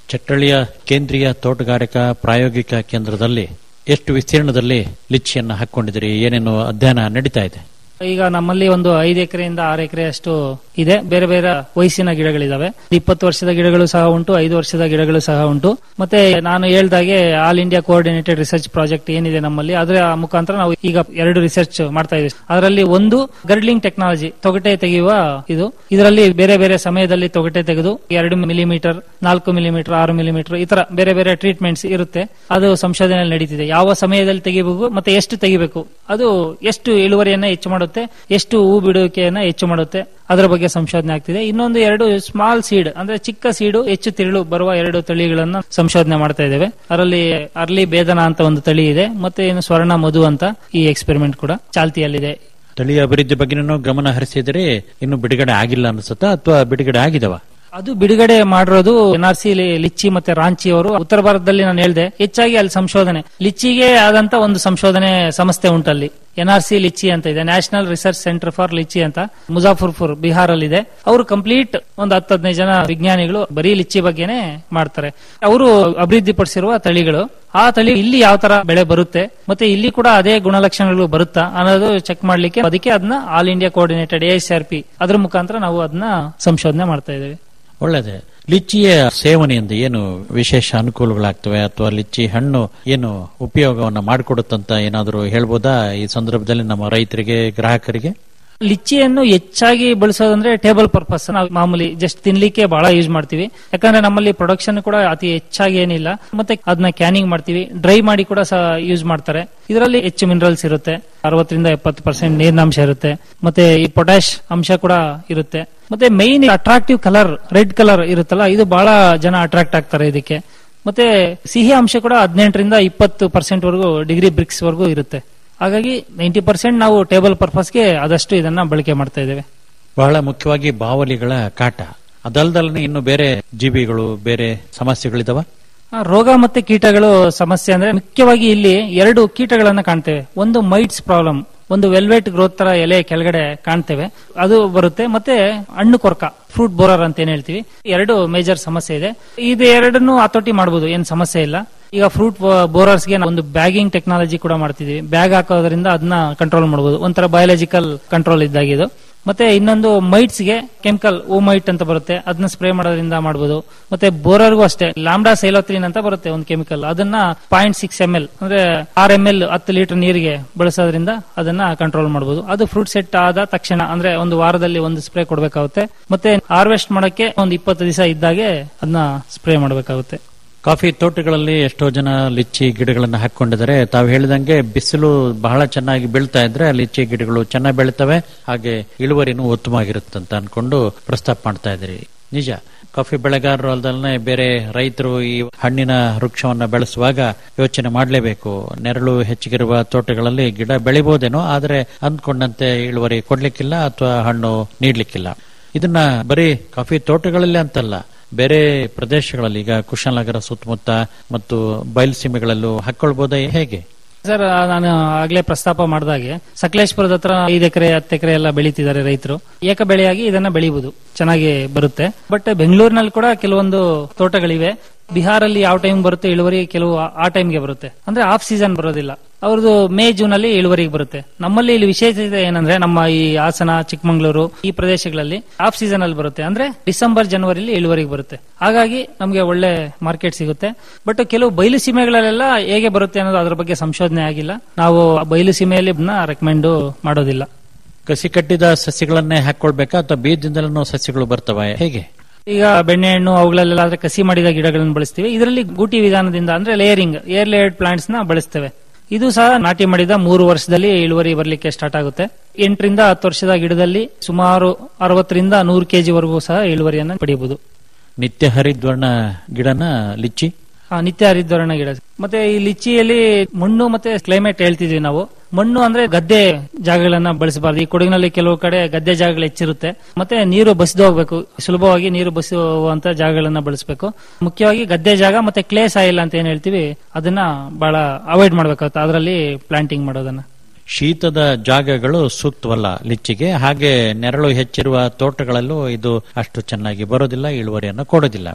ಚಟ್ಟಳ್ಳಿಯ ಕೇಂದ್ರೀಯ ತೋಟಗಾರಿಕಾ ಪ್ರಾಯೋಗಿಕ ಕೇಂದ್ರದಲ್ಲಿ ಎಷ್ಟು ವಿಸ್ತೀರ್ಣದಲ್ಲಿ ಲಿಚ್ಚಿಯನ್ನು ಹಾಕೊಂಡಿದ್ದೀರಿ ಏನೇನು ಅಧ್ಯಯನ ನಡೀತಾ ಇದೆ ಈಗ ನಮ್ಮಲ್ಲಿ ಒಂದು ಐದು ಎಕರೆಯಿಂದ ಆರು ಎಕರೆ ಅಷ್ಟು ಇದೆ ಬೇರೆ ಬೇರೆ ವಯಸ್ಸಿನ ಗಿಡಗಳಿದಾವೆ ಇಪ್ಪತ್ತು ವರ್ಷದ ಗಿಡಗಳು ಸಹ ಉಂಟು ಐದು ವರ್ಷದ ಗಿಡಗಳು ಸಹ ಉಂಟು ಮತ್ತೆ ನಾನು ಹೇಳ್ದಾಗೆ all India coordinated research project ಏನಿದೆ ನಮ್ಮಲ್ಲಿ ಅದರ ಮುಖಾಂತರ ನಾವು ಈಗ ಎರಡು ರಿಸರ್ಚ್ ಮಾಡ್ತಾ ಇದ್ದೀವಿ ಅದರಲ್ಲಿ ಒಂದು ಗರ್ಡ್ಲಿಂಗ್ ಟೆಕ್ನಾಲಜಿ ತೊಗಟೆ ತೆಗೆಯುವ ಇದು ಇದರಲ್ಲಿ ಬೇರೆ ಬೇರೆ ಸಮಯದಲ್ಲಿ ತೊಗಟೆ ತೆಗೆದು ಎರಡು ಮಿಲಿಮೀಟರ್ ನಾಲ್ಕು ಮಿಲಿಮೀಟರ್ ಆರು ಮಿಲಿಮೀಟರ್ ಈ ತರ ಬೇರೆ ಬೇರೆ ಟ್ರೀಟ್ಮೆಂಟ್ಸ್ ಇರುತ್ತೆ ಅದು ಸಂಶೋಧನೆಯಲ್ಲಿ ನಡೀತಿದೆ ಯಾವ ಸಮಯದಲ್ಲಿ ತೆಗಿಬೇಕು ಮತ್ತೆ ಎಷ್ಟು ತೆಗಿಬೇಕು ಅದು ಎಷ್ಟು ಇಳುವರಿಯನ್ನ ಹೆಚ್ಚು ಮಾಡುತ್ತೆ ಎಷ್ಟು ಹೂ ಬಿಡುವಿಕೆಯನ್ನ ಹೆಚ್ಚು ಮಾಡುತ್ತೆ ಅದರ ಬಗ್ಗೆ ಸಂಶೋಧನೆ ಆಗ್ತಿದೆ ಇನ್ನೊಂದು ಎರಡು ಸ್ಮಾಲ್ ಸೀಡ್ ಅಂದ್ರೆ ಚಿಕ್ಕ ಸೀಡು ಹೆಚ್ಚು ತಿರುಳು ಬರುವ ಎರಡು ತಳಿಗಳನ್ನ ಸಂಶೋಧನೆ ಮಾಡ್ತಾ ಇದ್ದೇವೆ ಅದರಲ್ಲಿ ಅರ್ಲಿ ಬೇದನ ಅಂತ ಒಂದು ತಳಿ ಇದೆ ಮತ್ತೆ ಏನು ಸ್ವರ್ಣ ಮಧು ಅಂತ ಈ ಎಕ್ಸ್ಪೆರಿಮೆಂಟ್ ಕೂಡ ಚಾಲ್ತಿಯಲ್ಲಿದೆ ತಳಿಯ ಅಭಿವೃದ್ಧಿ ಬಗ್ಗೆನೂ ಗಮನ ಹರಿಸಿದರೆ ಇನ್ನು ಬಿಡುಗಡೆ ಆಗಿಲ್ಲ ಅನ್ಸುತ್ತಾ ಅಥವಾ ಬಿಡುಗಡೆ ಆಗಿದವ ಅದು ಬಿಡುಗಡೆ ಮಾಡಿರೋದು ಎನ್ ಆರ್ ಸಿ ಲಿಚ್ಚಿ ಮತ್ತೆ ರಾಂಚಿ ಅವರು ಉತ್ತರ ಭಾರತದಲ್ಲಿ ನಾನು ಹೇಳಿದೆ ಹೆಚ್ಚಾಗಿ ಅಲ್ಲಿ ಸಂಶೋಧನೆ ಲಿಚ್ಚಿಗೆ ಆದಂತ ಒಂದು ಸಂಶೋಧನೆ ಸಂಸ್ಥೆ ಉಂಟಲ್ಲಿ ಎನ್ ಆರ್ ಸಿ ಲಿಚ್ಚಿ ಅಂತ ಇದೆ national research centre for litchi ಅಂತ ಮುಜಾಫರ್ಪುರ್ ಬಿಹಾರ್ ಅಲ್ಲಿ ಇದೆ ಅವರು ಕಂಪ್ಲೀಟ್ ಒಂದು ಹತ್ತು ಹದಿನೈದು ಜನ ವಿಜ್ಞಾನಿಗಳು ಬರೀ ಲಿಚ್ಚಿ ಬಗ್ಗೆನೆ ಮಾಡ್ತಾರೆ ಅವರು ಅಭಿವೃದ್ಧಿಪಡಿಸಿರುವ ತಳಿಗಳು ಆ ತಳಿ ಇಲ್ಲಿ ಯಾವ ತರ ಬೆಳೆ ಬರುತ್ತೆ ಮತ್ತೆ ಇಲ್ಲಿ ಕೂಡ ಅದೇ ಗುಣಲಕ್ಷಣಗಳು ಬರುತ್ತಾ ಅನ್ನೋದು ಚೆಕ್ ಮಾಡ್ಲಿಕ್ಕೆ ಅದಕ್ಕೆ ಅದನ್ನ all India coordinated S P ಅದ್ರ ಮುಖಾಂತರ ನಾವು ಅದನ್ನ ಸಂಶೋಧನೆ ಮಾಡ್ತಾ ಇದ್ದೇವೆ ಒಳ್ಳೆಯದೇ ಲಿಚ್ಚಿಯ ಸೇವನೆಯಿಂದ ಏನು ವಿಶೇಷ ಅನುಕೂಲಗಳಾಗ್ತವೆ ಅಥವಾ ಲಿಚ್ಚಿ ಹಣ್ಣು ಏನು ಉಪಯೋಗವನ್ನ ಮಾಡಿಕೊಡುತ್ತಂತ ಏನಾದರೂ ಹೇಳ್ಬೋದಾ ಈ ಸಂದರ್ಭದಲ್ಲಿ ನಮ್ಮ ರೈತರಿಗೆ ಗ್ರಾಹಕರಿಗೆ ಲಿಚ್ಚಿಯನ್ನು ಹೆಚ್ಚಾಗಿ ಬಳಸೋದಂದ್ರೆ ಟೇಬಲ್ ಪರ್ಪಸ್ ನಾವು ಮಾಮೂಲಿ ಜಸ್ಟ್ ತಿನ್ಲಿಕ್ಕೆ ಬಹಳ ಯೂಸ್ ಮಾಡ್ತೀವಿ ಯಾಕಂದ್ರೆ ನಮ್ಮಲ್ಲಿ ಪ್ರೊಡಕ್ಷನ್ ಕೂಡ ಅತಿ ಹೆಚ್ಚಾಗಿ ಏನಿಲ್ಲ ಮತ್ತೆ ಅದನ್ನ ಕ್ಯಾನಿಂಗ್ ಮಾಡ್ತೀವಿ ಡ್ರೈ ಮಾಡಿ ಕೂಡ ಸಹ ಯೂಸ್ ಮಾಡ್ತಾರೆ ಇದರಲ್ಲಿ ಹೆಚ್ಚು ಮಿನರಲ್ಸ್ ಇರುತ್ತೆ ಅರವತ್ತರಿಂದ ಎಪ್ಪತ್ತು ಪರ್ಸೆಂಟ್ ನೀರಿನಾಂಶ ಇರುತ್ತೆ ಮತ್ತೆ ಈ ಪೊಟ್ಯಾಶ್ ಅಂಶ ಕೂಡ ಇರುತ್ತೆ ಮತ್ತೆ main attractive colour red colour ಇರುತ್ತಲ್ಲ ಇದು ಬಹಳ ಜನ ಅಟ್ರಾಕ್ಟ್ ಆಗ್ತಾರೆ ಇದಕ್ಕೆ ಮತ್ತೆ ಸಿಹಿ ಅಂಶ ಕೂಡ ಹದಿನೆಂಟರಿಂದ ಇಪ್ಪತ್ತು ಪರ್ಸೆಂಟ್ ವರೆಗೂ ಡಿಗ್ರಿ ಬ್ರಿಕ್ಸ್ ವರೆಗೂ ಇರುತ್ತೆ ಹಾಗಾಗಿ ನೈಂಟಿ ಪರ್ಸೆಂಟ್ ನಾವು ಟೇಬಲ್ ಪರ್ಪಸ್ಗೆ ಆದಷ್ಟು ಇದನ್ನ ಬಳಕೆ ಮಾಡ್ತಾ ಇದ್ದೇವೆ ಬಹಳ ಮುಖ್ಯವಾಗಿ ಬಾವಲಿಗಳ ಕಾಟ ಅದಲ್ದಲ್ಲೇ ಇನ್ನು ಬೇರೆ ಜೀವಿಗಳು ಬೇರೆ ಸಮಸ್ಯೆಗಳಿದಾವ ಆ, ರೋಗ ಮತ್ತೆ ಕೀಟಗಳು ಸಮಸ್ಯೆ ಅಂದ್ರೆ ಮುಖ್ಯವಾಗಿ ಇಲ್ಲಿ ಎರಡು ಕೀಟಗಳನ್ನ ಕಾಣ್ತೇವೆ ಒಂದು ಮೈಟ್ಸ್ ಪ್ರಾಬ್ಲಮ್ ಒಂದು ವೆಲ್ವೆಟ್ ಗ್ರೋತ್ ತರ ಎಲೆ ಕೆಳಗಡೆ ಕಾಣ್ತೇವೆ ಅದು ಬರುತ್ತೆ ಮತ್ತೆ ಹಣ್ಣು ಕೊರಕ ಫ್ರೂಟ್ ಬೋರರ್ ಅಂತ ಏನ್ ಹೇಳ್ತೀವಿ ಎರಡು ಮೇಜರ್ ಸಮಸ್ಯೆ ಇದೆ ಇದು ಎರಡನ್ನು ಹತೋಟಿ ಮಾಡಬಹುದು ಏನ್ ಸಮಸ್ಯೆ ಇಲ್ಲ ಈಗ ಫ್ರೂಟ್ ಬೋರರ್ಸ್ಗೆ ಒಂದು ಬ್ಯಾಗಿಂಗ್ ಟೆಕ್ನಾಲಜಿ ಕೂಡ ಮಾಡ್ತಿದೀವಿ ಬ್ಯಾಗ್ ಹಾಕೋದ್ರಿಂದ ಅದನ್ನ ಕಂಟ್ರೋಲ್ ಮಾಡಬಹುದು ಒಂಥರ ಬಯಾಲಜಿಕಲ್ ಕಂಟ್ರೋಲ್ ಇದ್ದಾಗಿದು ಮತ್ತೆ ಇನ್ನೊಂದು ಮೈಟ್ಸ್ ಗೆ ಕೆಮಿಕಲ್ ಓಮೈಟ್ ಅಂತ ಬರುತ್ತೆ ಅದನ್ನ ಸ್ಪ್ರೇ ಮಾಡೋದ್ರಿಂದ ಮಾಡಬಹುದು ಮತ್ತೆ ಬೋರರ್ಗೂ ಅಷ್ಟೇ ಲಾಂಬ್ಡಾ ಸೈಲೋತ್ರಿನ್ ಅಂತ ಬರುತ್ತೆ ಒಂದು ಕೆಮಿಕಲ್ ಅದನ್ನ ಪಾಯಿಂಟ್ ಸಿಕ್ಸ್ ಎಂ ಎಲ್ ಅಂದ್ರೆ ಆರ್ ಎಂ ಎಲ್ ಹತ್ತು ಲೀಟರ್ ನೀರಿಗೆ ಬಳಸೋದ್ರಿಂದ ಅದನ್ನ ಕಂಟ್ರೋಲ್ ಮಾಡಬಹುದು ಅದು ಫ್ರೂಟ್ ಸೆಟ್ ಆದ ತಕ್ಷಣ ಅಂದ್ರೆ ಒಂದು ವಾರದಲ್ಲಿ ಒಂದು ಸ್ಪ್ರೇ ಕೊಡಬೇಕಾಗುತ್ತೆ ಮತ್ತೆ ಹಾರ್ವೆಸ್ಟ್ ಮಾಡಕ್ಕೆ ಒಂದು ಇಪ್ಪತ್ತು ದಿವಸ ಇದ್ದಾಗೆ ಅದನ್ನ ಸ್ಪ್ರೇ ಮಾಡಬೇಕಾಗುತ್ತೆ ಕಾಫಿ ತೋಟಗಳಲ್ಲಿ ಎಷ್ಟೋ ಜನ ಲಿಚ್ಚಿ ಗಿಡಗಳನ್ನು ಹಾಕೊಂಡಿದ್ದಾರೆ ತಾವು ಹೇಳಿದಂಗೆ ಬಿಸಿಲು ಬಹಳ ಚೆನ್ನಾಗಿ ಬೀಳ್ತಾ ಇದ್ರೆ ಆ ಲಿಚ್ಚಿ ಗಿಡಗಳು ಚೆನ್ನಾಗಿ ಬೆಳಿತವೆ ಹಾಗೆ ಇಳುವರಿನೂ ಉತ್ತಮವಾಗಿರುತ್ತಂತ ಅನ್ಕೊಂಡು ಪ್ರಸ್ತಾಪ ಮಾಡ್ತಾ ಇದ್ರಿ ನಿಜ ಕಾಫಿ ಬೆಳೆಗಾರರು ಅಲ್ದಲ್ಲೇ ಬೇರೆ ರೈತರು ಈ ಹಣ್ಣಿನ ವೃಕ್ಷವನ್ನ ಬೆಳೆಸುವಾಗ ಯೋಚನೆ ಮಾಡಲೇಬೇಕು ನೆರಳು ಹೆಚ್ಚಿಗಿರುವ ತೋಟಗಳಲ್ಲಿ ಗಿಡ ಬೆಳಿಬಹುದೇನೋ ಆದರೆ ಅಂದ್ಕೊಂಡಂತೆ ಇಳುವರಿ ಕೊಡ್ಲಿಕ್ಕಿಲ್ಲ ಅಥವಾ ಹಣ್ಣು ನೀಡ್ಲಿಕ್ಕಿಲ್ಲ ಇದನ್ನ ಬರೀ ಕಾಫಿ ತೋಟಗಳಲ್ಲಿ ಅಂತಲ್ಲ ಬೇರೆ ಪ್ರದೇಶಗಳಲ್ಲಿ ಈಗ ಕುಶಾಲನಗರ ಸುತ್ತಮುತ್ತ ಮತ್ತು ಬಯಲುಸೀಮೆಗಳಲ್ಲೂ ಹಾಕೊಳ್ಬೋದಾ ಹೇಗೆ ಸರ್ ನಾನು ಆಗ್ಲೇ ಪ್ರಸ್ತಾಪ ಮಾಡಿದಾಗೆ ಸಕಲೇಶ್ಪುರದ ಹತ್ರ ಐದು ಎಕರೆ ಹತ್ತು ಎಕರೆ ಎಲ್ಲ ಬೆಳೀತಿದ್ದಾರೆ ರೈತರು ಏಕ ಬೆಳೆಯಾಗಿ ಇದನ್ನ ಬೆಳಿಬಹುದು ಚೆನ್ನಾಗಿ ಬರುತ್ತೆ ಬಟ್ ಬೆಂಗಳೂರಿನಲ್ಲಿ ಕೂಡ ಕೆಲವೊಂದು ತೋಟಗಳಿವೆ ಬಿಹಾರಲ್ಲಿ ಯಾವ ಟೈಮ್ ಬರುತ್ತೆ ಇಳುವರಿ ಕೆಲವು ಆ- ಆ ಟೈಮ್ಗೆ ಬರುತ್ತೆ ಅಂದ್ರೆ ಆಫ್ ಸೀಸನ್ ಬರೋದಿಲ್ಲ ಅವ್ರದ್ದು ಮೇ ಜೂನ್ ಅಲ್ಲಿ ಇಳುವರಿಗೆ ಬರುತ್ತೆ ನಮ್ಮಲ್ಲಿ ಇಲ್ಲಿ ವಿಶೇಷತೆ ಏನಂದ್ರೆ ನಮ್ಮ ಈ ಹಾಸನ ಚಿಕ್ಕಮಂಗ್ಳೂರು ಈ ಪ್ರದೇಶಗಳಲ್ಲಿ ಆಫ್ ಸೀಸನ್ ಅಲ್ಲಿ ಬರುತ್ತೆ ಅಂದ್ರೆ ಡಿಸೆಂಬರ್ ಜನವರಿಲಿ ಇಳುವರಿಗೆ ಬರುತ್ತೆ ಹಾಗಾಗಿ ನಮಗೆ ಒಳ್ಳೆ ಮಾರ್ಕೆಟ್ ಸಿಗುತ್ತೆ ಬಟ್ ಕೆಲವು ಬಯಲು ಸೀಮೆಗಳಲ್ಲೆಲ್ಲ ಹೇಗೆ ಬರುತ್ತೆ ಅನ್ನೋದು ಅದ್ರ ಬಗ್ಗೆ ಸಂಶೋಧನೆ ಆಗಿಲ್ಲ ನಾವು ಆ ಬಯಲು ಸೀಮೆಯಲ್ಲಿ ರೆಕಮೆಂಡ್ ಮಾಡೋದಿಲ್ಲ ಕಸಿ ಕಟ್ಟಿದ ಸಸ್ಯಗಳನ್ನೇ ಹಾಕೊಳ್ಬೇಕಾ ಅಥವಾ ಬೀಜದಿಂದಲೂ ಸಸ್ಯಗಳು ಬರ್ತವೆ ಹೇಗೆ ಈಗ ಬೆಣ್ಣೆಹಣ್ಣು ಅವುಗಳಲ್ಲೆಲ್ಲ ಆದ್ರೆ ಕಸಿ ಮಾಡಿದ ಗಿಡಗಳನ್ನು ಬಳಸ್ತೀವಿ ಇದರಲ್ಲಿ ಗೂಟಿ ವಿಧಾನದಿಂದ ಅಂದ್ರೆ ಲೇಯರಿಂಗ್ ಏರ್ ಲೇಯರ್ಡ್ ಪ್ಲಾಂಟ್ಸ್ ನ ಬಳಸ್ತೇವೆ ಇದು ಸಹ ನಾಟಿ ಮಾಡಿದ ಮೂರು ವರ್ಷದಲ್ಲಿ ಇಳುವರಿ ಬರಲಿಕ್ಕೆ ಸ್ಟಾರ್ಟ್ ಆಗುತ್ತೆ ಎಂಟರಿಂದ ಹತ್ತು ವರ್ಷದ ಗಿಡದಲ್ಲಿ ಸುಮಾರು ಅರವತ್ತರಿಂದ ನೂರು ಕೆಜಿ ವರೆಗೂ ಸಹ ಇಳುವರಿಯನ್ನು ಪಡೆಯಬಹುದು ನಿತ್ಯ ಹರಿದ್ವರ್ಣ ಗಿಡನ ಲಿಚ್ಚಿ ಆ, ನಿತ್ಯ ಹರಿದ್ವರ್ಣ ಗಿಡ ಮತ್ತೆ ಈ ಲಿಚ್ಚಿಯಲ್ಲಿ ಮಣ್ಣು ಮತ್ತೆ ಕ್ಲೈಮೇಟ್ ಹೇಳ್ತಿದ್ವಿ ನಾವು ಮಣ್ಣು ಅಂದ್ರೆ ಗದ್ದೆ ಜಾಗಗಳನ್ನ ಬಳಸಬಾರ್ದು ಈ ಕೊಡಗಿನಲ್ಲಿ ಕೆಲವು ಕಡೆ ಗದ್ದೆ ಜಾಗಗಳು ಹೆಚ್ಚಿರುತ್ತೆ ಮತ್ತೆ ನೀರು ಬಸಿದು ಹೋಗ್ಬೇಕು ಸುಲಭವಾಗಿ ನೀರು ಬಸಿ ಹೋಗುವಂತ ಜಾಗಗಳನ್ನ ಬಳಸಬೇಕು ಮುಖ್ಯವಾಗಿ ಗದ್ದೆ ಜಾಗ ಮತ್ತೆ ಕ್ಲೇ ಸಾಯಿಲ್ ಅಂತ ಏನ್ ಹೇಳ್ತೀವಿ ಅದನ್ನ ಬಹಳ ಅವಾಯ್ಡ್ ಮಾಡ್ಬೇಕಾಗುತ್ತೆ ಅದರಲ್ಲಿ ಪ್ಲಾಂಟಿಂಗ್ ಮಾಡೋದನ್ನ ಶೀತದ ಜಾಗಗಳು ಸೂಕ್ತವಲ್ಲ ಲಿಚ್ಚಿಗೆ ಹಾಗೆ ನೆರಳು ಹೆಚ್ಚಿರುವ ತೋಟಗಳಲ್ಲೂ ಇದು ಅಷ್ಟು ಚೆನ್ನಾಗಿ ಬರೋದಿಲ್ಲ ಇಳುವರಿಯನ್ನು ಕೊಡೋದಿಲ್ಲ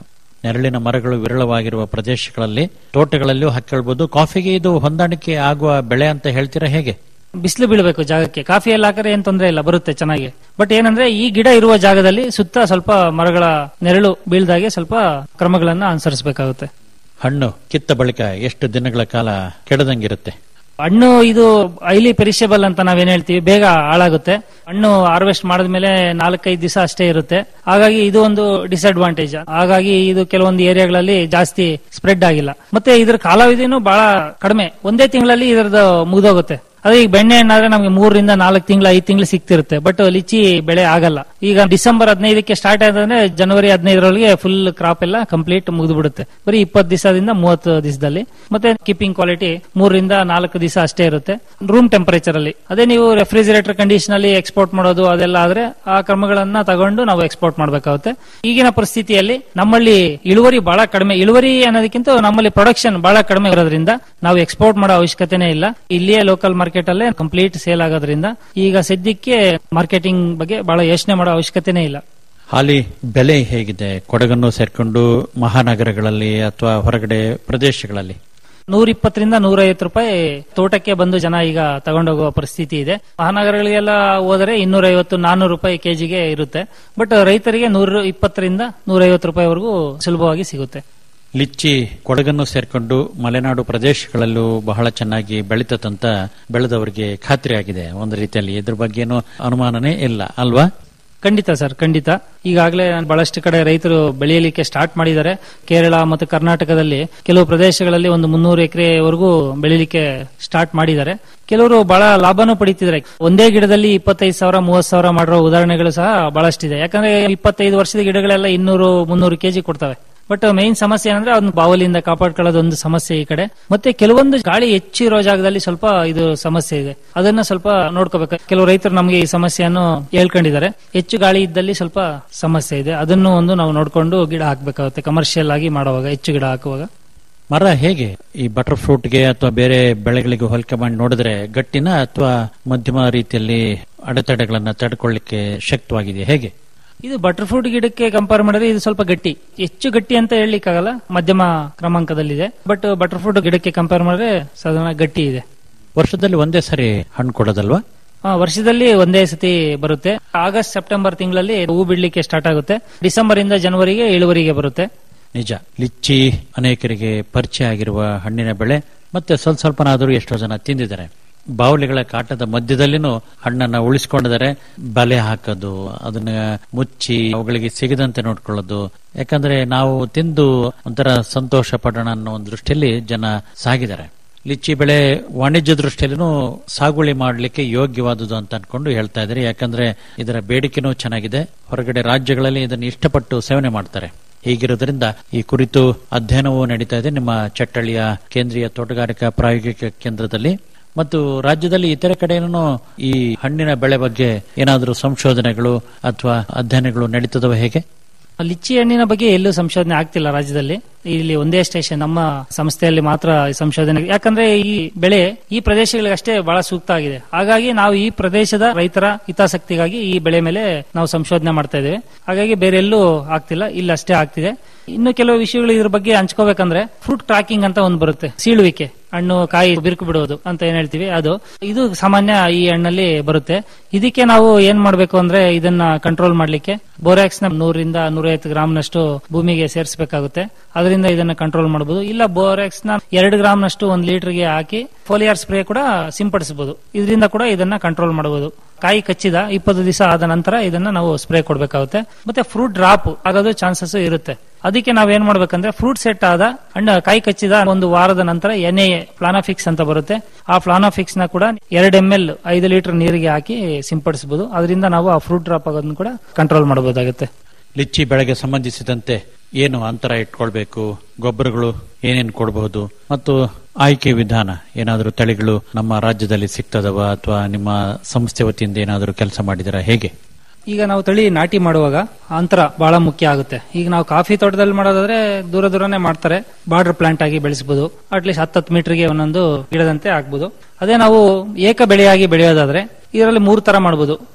ನೆರಳಿನ ಮರಗಳು ವಿರಳವಾಗಿರುವ ಪ್ರದೇಶಗಳಲ್ಲಿ ತೋಟಗಳಲ್ಲಿಯೂ ಹಾಕಿಳ್ಬೋದು ಕಾಫಿಗೆ ಇದು ಹೊಂದಾಣಿಕೆ ಆಗುವ ಬೆಳೆ ಅಂತ ಹೇಳ್ತೀರಾ ಹೇಗೆ ಬಿಸಿಲು ಬೀಳಬೇಕು ಜಾಗಕ್ಕೆ ಕಾಫಿಯಲ್ಲಿ ಹಾಕಿದ್ರೆ ಏನ್ ತೊಂದರೆ ಇಲ್ಲ ಬರುತ್ತೆ ಚೆನ್ನಾಗಿ ಬಟ್ ಏನಂದ್ರೆ ಈ ಗಿಡ ಇರುವ ಜಾಗದಲ್ಲಿ ಸುತ್ತ ಸ್ವಲ್ಪ ಮರಗಳ ನೆರಳು ಬೀಳ್ದಾಗೆ ಸ್ವಲ್ಪ ಕ್ರಮಗಳನ್ನ ಅನುಸರಿಸಬೇಕಾಗುತ್ತೆ ಹಣ್ಣು ಕಿತ್ತ ಬಳಿಕ ಎಷ್ಟು ದಿನಗಳ ಕಾಲ ಕೆಡದಂಗಿರುತ್ತೆ ಹಣ್ಣು ಇದು ಹೈಲಿ ಪೆರಿಷಬಲ್ ಅಂತ ನಾವೇನ್ ಹೇಳ್ತೀವಿ ಬೇಗ ಹಾಳಾಗುತ್ತೆ ಹಣ್ಣು ಹಾರ್ವೆಸ್ಟ್ ಮಾಡಿದ್ಮೇಲೆ ನಾಲ್ಕೈದು ದಿವಸ ಅಷ್ಟೇ ಇರುತ್ತೆ ಹಾಗಾಗಿ ಇದು ಒಂದು ಡಿಸ್ಅಡ್ವಾಂಟೇಜ್ ಹಾಗಾಗಿ ಇದು ಕೆಲವೊಂದು ಏರಿಯಾಗಳಲ್ಲಿ ಜಾಸ್ತಿ ಸ್ಪ್ರೆಡ್ ಆಗಿಲ್ಲ ಮತ್ತೆ ಇದ್ರ ಕಾಲಾವಧಿನೂ ಬಹಳ ಕಡಿಮೆ ಒಂದೇ ತಿಂಗಳಲ್ಲಿ ಇದರದ್ದು ಮುಗಿದೋಗುತ್ತೆ ಅದೇ ಈಗ ಬೆಣ್ಣೆ ಹಣ್ಣಾದ್ರೆ ನಮಗೆ ಮೂರರಿಂದ ನಾಲ್ಕು ತಿಂಗಳು ಐದು ತಿಂಗಳು ಸಿಗ್ತಿರುತ್ತೆ ಬಟ್ ಲಿಚಿ ಬೆಳೆ ಆಗಲ್ಲ ಈಗ ಡಿಸೆಂಬರ್ ಹದಿನೈದಕ್ಕೆ ಸ್ಟಾರ್ಟ್ ಆದ್ರೆ ಜನವರಿ ಹದಿನೈದರೊಳಗೆ ಫುಲ್ ಕ್ರಾಪ್ ಎಲ್ಲ ಕಂಪ್ಲೀಟ್ ಮುಗಿದು ಬಿಡುತ್ತೆ ಬರೀ ಇಪ್ಪತ್ತು ದಿವಸದಿಂದ ಮೂವತ್ತು ದಿವಸದಲ್ಲಿ ಮತ್ತೆ ಕೀಪಿಂಗ್ ಕ್ವಾಲಿಟಿ ಮೂರರಿಂದ ನಾಲ್ಕು ದಿವಸ ಅಷ್ಟೇ ಇರುತ್ತೆ ರೂಮ್ ಟೆಂಪರೇಚರ್ ಅಲ್ಲಿ ಅದೇ ನೀವು ರೆಫ್ರಿಜರೇಟರ್ ಕಂಡೀಷನ್ ಅಲ್ಲಿ ಎಕ್ಸ್ಪೋರ್ಟ್ ಮಾಡೋದು ಅದೆಲ್ಲ ಆದ್ರೆ ಆ ಕ್ರಮಗಳನ್ನ ತಗೊಂಡು ನಾವು ಎಕ್ಸ್ಪೋರ್ಟ್ ಮಾಡಬೇಕಾಗುತ್ತೆ ಈಗಿನ ಪರಿಸ್ಥಿತಿಯಲ್ಲಿ ನಮ್ಮಲ್ಲಿ ಇಳುವರಿ ಬಹಳ ಕಡಿಮೆ ಇಳುವರಿ ಅನ್ನೋದಕ್ಕಿಂತ ನಮ್ಮಲ್ಲಿ ಪ್ರೊಡಕ್ಷನ್ ಬಹಳ ಕಡಿಮೆ ಇರೋದ್ರಿಂದ ನಾವು ಎಕ್ಸ್ಪೋರ್ಟ್ ಮಾಡೋ ಅವಶ್ಯಕತೆನೇ ಇಲ್ಲ ಇಲ್ಲಿಯೇ ಲೋಕಲ್ ಮಾರ್ಕೆಟ್ ಅಲ್ಲೇ ಕಂಪ್ಲೀಟ್ ಸೇಲ್ ಆಗೋದ್ರಿಂದ ಈಗ ಸದ್ಯಕ್ಕೆ ಮಾರ್ಕೆಟಿಂಗ್ ಬಗ್ಗೆ ಬಹಳ ಯೋಚನೆ ಮಾಡೋ ಅವಶ್ಯಕತೆನೇ ಇಲ್ಲ ಹಾಲಿ ಬೆಲೆ ಹೇಗಿದೆ ಕೊಡಗನ್ನು ಸೇರ್ಕೊಂಡು ಮಹಾನಗರಗಳಲ್ಲಿ ಅಥವಾ ಹೊರಗಡೆ ಪ್ರದೇಶಗಳಲ್ಲಿ ನೂರ ಇಪ್ಪತ್ತರಿಂದ ನೂರೈವತ್ತು ರೂಪಾಯಿ ತೋಟಕ್ಕೆ ಬಂದು ಜನ ಈಗ ತಗೊಂಡೋಗುವ ಪರಿಸ್ಥಿತಿ ಇದೆ ಮಹಾನಗರಗಳಿಗೆಲ್ಲ ಹೋದರೆ ಇನ್ನೂರೈವತ್ತು ನಾನ್ನೂರು ರೂಪಾಯಿ ಕೆಜಿಗೆ ಇರುತ್ತೆ ಬಟ್ ರೈತರಿಗೆ ನೂರ ಇಪ್ಪತ್ತರಿಂದ ನೂರೈವತ್ತು ರೂಪಾಯಿವರೆಗೂ ಸುಲಭವಾಗಿ ಸಿಗುತ್ತೆ ಲಿಚ್ಚಿ ಕೊಡಗನ್ನು ಸೇರ್ಕೊಂಡು ಮಲೆನಾಡು ಪ್ರದೇಶಗಳಲ್ಲೂ ಬಹಳ ಚೆನ್ನಾಗಿ ಬೆಳೀತದಂತ ಬೆಳೆದವರಿಗೆ ಖಾತ್ರಿಯಾಗಿದೆ ಒಂದು ರೀತಿಯಲ್ಲಿ ಇದ್ರ ಬಗ್ಗೆನೂ ಅನುಮಾನನೇ ಇಲ್ಲ ಅಲ್ವಾ ಖಂಡಿತ ಸರ್ ಖಂಡಿತ ಈಗಾಗಲೇ ಬಹಳಷ್ಟು ಕಡೆ ರೈತರು ಬೆಳೆಯಲಿಕ್ಕೆ ಸ್ಟಾರ್ಟ್ ಮಾಡಿದ್ದಾರೆ ಕೇರಳ ಮತ್ತು ಕರ್ನಾಟಕದಲ್ಲಿ ಕೆಲವು ಪ್ರದೇಶಗಳಲ್ಲಿ ಒಂದು ಮುನ್ನೂರು ಎಕರೆವರೆಗೂ ಬೆಳಿಲಿಕ್ಕೆ ಸ್ಟಾರ್ಟ್ ಮಾಡಿದ್ದಾರೆ ಕೆಲವರು ಬಹಳ ಲಾಭನೂ ಪಡಿತಿದ್ದಾರೆ ಒಂದೇ ಗಿಡದಲ್ಲಿ ಇಪ್ಪತ್ತೈದು ಸಾವಿರ ಮೂವತ್ತು ಸಾವಿರ ಮಾಡಿರೋ ಉದಾಹರಣೆಗಳು ಸಹ ಬಹಳಷ್ಟಿದೆ ಯಾಕಂದ್ರೆ ಇಪ್ಪತ್ತೈದು ವರ್ಷದ ಗಿಡಗಳೆಲ್ಲ ಇನ್ನೂರು ಮುನ್ನೂರು ಕೆಜಿ ಕೊಡ್ತವೆ ಬಟ್ ಮೈನ್ ಸಮಸ್ಯೆ ಏನಂದ್ರೆ ಅದನ್ನ ಬಾವಲಿಂದ ಕಾಪಾಡ್ಕೊಳ್ಳೋದು ಒಂದು ಸಮಸ್ಯೆ ಈ ಕಡೆ ಮತ್ತೆ ಕೆಲವೊಂದು ಗಾಳಿ ಹೆಚ್ಚು ಇರೋ ಜಾಗದಲ್ಲಿ ಸ್ವಲ್ಪ ಇದು ಸಮಸ್ಯೆ ಇದೆ ಅದನ್ನ ಸ್ವಲ್ಪ ನೋಡ್ಕೋಬೇಕು ಕೆಲವು ರೈತರು ನಮಗೆ ಈ ಸಮಸ್ಯೆಯನ್ನು ಹೇಳ್ಕೊಂಡಿದ್ದಾರೆ ಹೆಚ್ಚು ಗಾಳಿ ಇದ್ದಲ್ಲಿ ಸ್ವಲ್ಪ ಸಮಸ್ಯೆ ಇದೆ ಅದನ್ನು ಒಂದು ನಾವು ನೋಡ್ಕೊಂಡು ಗಿಡ ಹಾಕ್ಬೇಕಾಗುತ್ತೆ ಕಮರ್ಷಿಯಲ್ ಆಗಿ ಮಾಡುವಾಗ ಹೆಚ್ಚು ಗಿಡ ಹಾಕುವಾಗ ಮರ ಹೇಗೆ ಈ ಬಟರ್ ಫ್ರೂಟ್ಗೆ ಅಥವಾ ಬೇರೆ ಬೆಳೆಗಳಿಗೆ ಹೋಲಿಕೆ ಮಾಡಿ ನೋಡಿದ್ರೆ ಗಟ್ಟಿನ ಅಥವಾ ಮಧ್ಯಮ ರೀತಿಯಲ್ಲಿ ಅಡೆತಡೆಗಳನ್ನ ತಡ್ಕೊಳ್ಳಿಕ್ಕೆ ಶಕ್ತವಾಗಿದೆ ಹೇಗೆ ಇದು ಬಟರ್ ಫ್ರೂಟ್ ಗಿಡಕ್ಕೆ ಕಂಪೇರ್ ಮಾಡಿದ್ರೆ ಇದು ಸ್ವಲ್ಪ ಗಟ್ಟಿ ಹೆಚ್ಚು ಗಟ್ಟಿ ಅಂತ ಹೇಳಲಿಕ್ಕಾಗಲ್ಲ ಮಧ್ಯಮ ಕ್ರಮಾಂಕದಲ್ಲಿದೆ ಬಟ್ ಬಟರ್ ಫ್ರೂಟ್ ಗಿಡಕ್ಕೆ ಕಂಪೇರ್ ಮಾಡಿದ್ರೆ ಸಾಧಾರಣ ಗಟ್ಟಿ ಇದೆ ವರ್ಷದಲ್ಲಿ ಒಂದೇ ಸರಿ ಹಣ್ಣು ಕೊಡೋದಲ್ವಾ ಆ, ವರ್ಷದಲ್ಲಿ ಒಂದೇ ಸತಿ ಬರುತ್ತೆ ಆಗಸ್ಟ್ ಸೆಪ್ಟೆಂಬರ್ ತಿಂಗಳಲ್ಲಿ ಹೂ ಬಿಡ್ಲಿಕ್ಕೆ ಸ್ಟಾರ್ಟ್ ಆಗುತ್ತೆ ಡಿಸೆಂಬರ್ ಇಂದ ಜನವರಿಗೆ ಇಳುವರಿಗೆ ಬರುತ್ತೆ ನಿಜ ಲಿಚ್ಚಿ ಅನೇಕರಿಗೆ ಪರಿಚಯ ಆಗಿರುವ ಹಣ್ಣಿನ ಬೆಳೆ ಮತ್ತೆ ಸ್ವಲ್ಪ ಸ್ವಲ್ಪನಾದರೂ ಎಷ್ಟೋ ಜನ ತಿಂದಿದ್ದಾರೆ ಬಾವಲಿಗಳ ಕಾಟದ ಮಧ್ಯದಲ್ಲಿನೂ ಹಣ್ಣನ್ನ ಉಳಿಸ್ಕೊಂಡಿದ್ದಾರೆ ಬಲೆ ಹಾಕೋದು ಅದನ್ನ ಮುಚ್ಚಿ ಅವುಗಳಿಗೆ ಸಿಗದಂತೆ ನೋಡ್ಕೊಳ್ಳೋದು ಯಾಕಂದ್ರೆ ನಾವು ತಿಂದು ಒಂಥರ ಸಂತೋಷ ಪಡೋಣ ಅನ್ನೋ ಒಂದು ದೃಷ್ಟಿಯಲ್ಲಿ ಜನ ಸಾಗಿದ್ದಾರೆ ಲಿಚ್ಚಿ ಬೆಳೆ ವಾಣಿಜ್ಯ ದೃಷ್ಟಿಯಲ್ಲೂ ಸಾಗುವಳಿ ಮಾಡಲಿಕ್ಕೆ ಯೋಗ್ಯವಾದುದು ಅಂತ ಅನ್ಕೊಂಡು ಹೇಳ್ತಾ ಇದ್ದಾರೆ ಯಾಕಂದ್ರೆ ಇದರ ಬೇಡಿಕೆನೂ ಚೆನ್ನಾಗಿದೆ ಹೊರಗಡೆ ರಾಜ್ಯಗಳಲ್ಲಿ ಇದನ್ನು ಇಷ್ಟಪಟ್ಟು ಸೇವನೆ ಮಾಡ್ತಾರೆ ಹೀಗಿರೋದ್ರಿಂದ ಈ ಕುರಿತು ಅಧ್ಯಯನವೂ ನಡೀತಾ ಇದೆ ನಿಮ್ಮ ಚಟ್ಟಳ್ಳಿಯ ಕೇಂದ್ರೀಯ ತೋಟಗಾರಿಕಾ ಪ್ರಾಯೋಗಿಕ ಕೇಂದ್ರದಲ್ಲಿ ಮತ್ತು ರಾಜ್ಯದಲ್ಲಿ ಇತರೆ ಕಡೆನೂ ಈ ಹಣ್ಣಿನ ಬೆಳೆ ಬಗ್ಗೆ ಏನಾದರೂ ಸಂಶೋಧನೆಗಳು ಅಥವಾ ಅಧ್ಯಯನಗಳು ನಡೀತದವ ಹೇಗೆ ಲಿಚ್ಚಿ ಹಣ್ಣಿನ ಬಗ್ಗೆ ಎಲ್ಲೂ ಸಂಶೋಧನೆ ಆಗ್ತಿಲ್ಲ ರಾಜ್ಯದಲ್ಲಿ ಇಲ್ಲಿ ಒಂದೇ ಸ್ಟೇಷನ್ ನಮ್ಮ ಸಂಸ್ಥೆಯಲ್ಲಿ ಮಾತ್ರ ಈ ಸಂಶೋಧನೆ ಯಾಕಂದ್ರೆ ಈ ಬೆಳೆ ಈ ಪ್ರದೇಶಗಳಿಗೆ ಅಷ್ಟೇ ಬಹಳ ಸೂಕ್ತ ಆಗಿದೆ ಹಾಗಾಗಿ ನಾವು ಈ ಪ್ರದೇಶದ ರೈತರ ಹಿತಾಸಕ್ತಿಗಾಗಿ ಈ ಬೆಳೆ ಮೇಲೆ ನಾವು ಸಂಶೋಧನೆ ಮಾಡ್ತಾ ಇದ್ದೇವೆ ಹಾಗಾಗಿ ಬೇರೆ ಎಲ್ಲೂ ಆಗ್ತಿಲ್ಲ ಇಲ್ಲಿ ಅಷ್ಟೇ ಆಗ್ತಿದೆ ಇನ್ನು ಕೆಲವು ವಿಷಯಗಳು ಇದ್ರ ಬಗ್ಗೆ ಹಂಚ್ಕೋಬೇಕಂದ್ರೆ ಫ್ರೂಟ್ ಟ್ರಾಕಿಂಗ್ ಅಂತ ಒಂದು ಬರುತ್ತೆ ಸೀಳುವಿಕೆ ಹಣ್ಣು ಕಾಯಿ ಬಿರುಕು ಬಿಡೋದು ಅಂತ ಏನ್ ಹೇಳ್ತೀವಿ ಅದು ಇದು ಸಾಮಾನ್ಯ ಈ ಹಣ್ಣಲ್ಲಿ ಬರುತ್ತೆ ಇದಕ್ಕೆ ನಾವು ಏನ್ ಮಾಡ್ಬೇಕು ಅಂದ್ರೆ ಇದನ್ನ ಕಂಟ್ರೋಲ್ ಮಾಡ್ಲಿಕ್ಕೆ ಬೋರಾಕ್ಸ್ ನ ನೂರಿಂದ ನೂರೈವತ್ತು ಗ್ರಾಮ್ನಷ್ಟು ಭೂಮಿಗೆ ಸೇರಿಸಬೇಕಾಗುತ್ತೆ ಅದರಿಂದ ಇದನ್ನ ಕಂಟ್ರೋಲ್ ಮಾಡಬಹುದು ಇಲ್ಲ ಬೋರಾಕ್ಸ್ ನ ಎರಡು ಗ್ರಾಮ್ನಷ್ಟು ಒಂದು ಲೀಟರ್ಗೆ ಹಾಕಿ ಫೋಲಿಯಾರ್ ಸ್ಪ್ರೇ ಕೂಡ ಸಿಂಪಡಿಸಬಹುದು ಇದರಿಂದ ಕೂಡ ಇದನ್ನ ಕಂಟ್ರೋಲ್ ಮಾಡಬಹುದು ಕಾಯಿ ಕಚ್ಚಿದ ಇಪ್ಪತ್ತು ದಿವಸ ಆದ ನಂತರ ಇದನ್ನ ನಾವು ಸ್ಪ್ರೇ ಕೊಡಬೇಕಾಗುತ್ತೆ ಮತ್ತೆ ಫ್ರೂಟ್ ಡ್ರಾಪ್ ಆಗೋದು ಚಾನ್ಸಸ್ ಇರುತ್ತೆ ಅದಕ್ಕೆ ನಾವೇನ್ ಮಾಡ್ಬೇಕಂದ್ರೆ ಫ್ರೂಟ್ ಸೆಟ್ ಆದ ಹಣ್ಣು ಕಾಯಿ ಕಚ್ಚಿದ ಒಂದು ವಾರದ ನಂತರ ಎನ್ ಎ ಪ್ಲಾನಾಫಿಕ್ಸ್ ಅಂತ ಬರುತ್ತೆ ಆ ಪ್ಲಾನಾಫಿಕ್ಸ್ ನ ಕೂಡ ಎರಡು ಎಂ ಎಲ್ ಐದು ಲೀಟರ್ ನೀರಿಗೆ ಹಾಕಿ ಸಿಂಪಡಿಸಬಹುದು ಅದರಿಂದ ನಾವು ಆ ಫ್ರೂಟ್ ಡ್ರಾಪ್ ಆಗೋದನ್ನ ಕೂಡ ಕಂಟ್ರೋಲ್ ಮಾಡಬಹುದಾಗುತ್ತೆ ಲಿಚ್ಚಿ ಬೆಳೆಗೆ ಸಂಬಂಧಿಸಿದಂತೆ ಏನು ಅಂತರ ಇಟ್ಕೊಳ್ಬೇಕು ಗೊಬ್ಬರಗಳು ಏನೇನು ಕೊಡಬಹುದು ಮತ್ತು ಆಯ್ಕೆ ವಿಧಾನ ಏನಾದರೂ ತಳಿಗಳು ನಮ್ಮ ರಾಜ್ಯದಲ್ಲಿ ಸಿಗ್ತದವ ಅಥವಾ ನಿಮ್ಮ ಸಂಸ್ಥೆ ವತಿಯಿಂದ ಏನಾದರೂ ಕೆಲಸ ಮಾಡಿದರಾ ಹೇಗೆ ಈಗ ನಾವು ತಳಿ ನಾಟಿ ಮಾಡುವಾಗ ಅಂತರ ಬಹಳ ಮುಖ್ಯ ಆಗುತ್ತೆ ಈಗ ನಾವು ಕಾಫಿ ತೋಟದಲ್ಲಿ ಮಾಡೋದಾದ್ರೆ ದೂರ ದೂರನೇ ಮಾಡ್ತಾರೆ ಬಾರ್ಡರ್ ಪ್ಲಾಂಟ್ ಆಗಿ ಬೆಳೆಸಬಹುದು ಅಟ್ಲೀಸ್ಟ್ ಹತ್ತತ್ತು ಮೀಟರ್ಗೆ ಒಂದೊಂದು ಗಿಡದಂತೆ ಆಗ್ಬೋದು ಅದೇ ನಾವು ಏಕ ಬೆಳೆಯಾಗಿ ಬೆಳೆಯೋದಾದ್ರೆ ಇದರಲ್ಲಿ ಮೂರು ತರ ಮಾಡಬಹುದು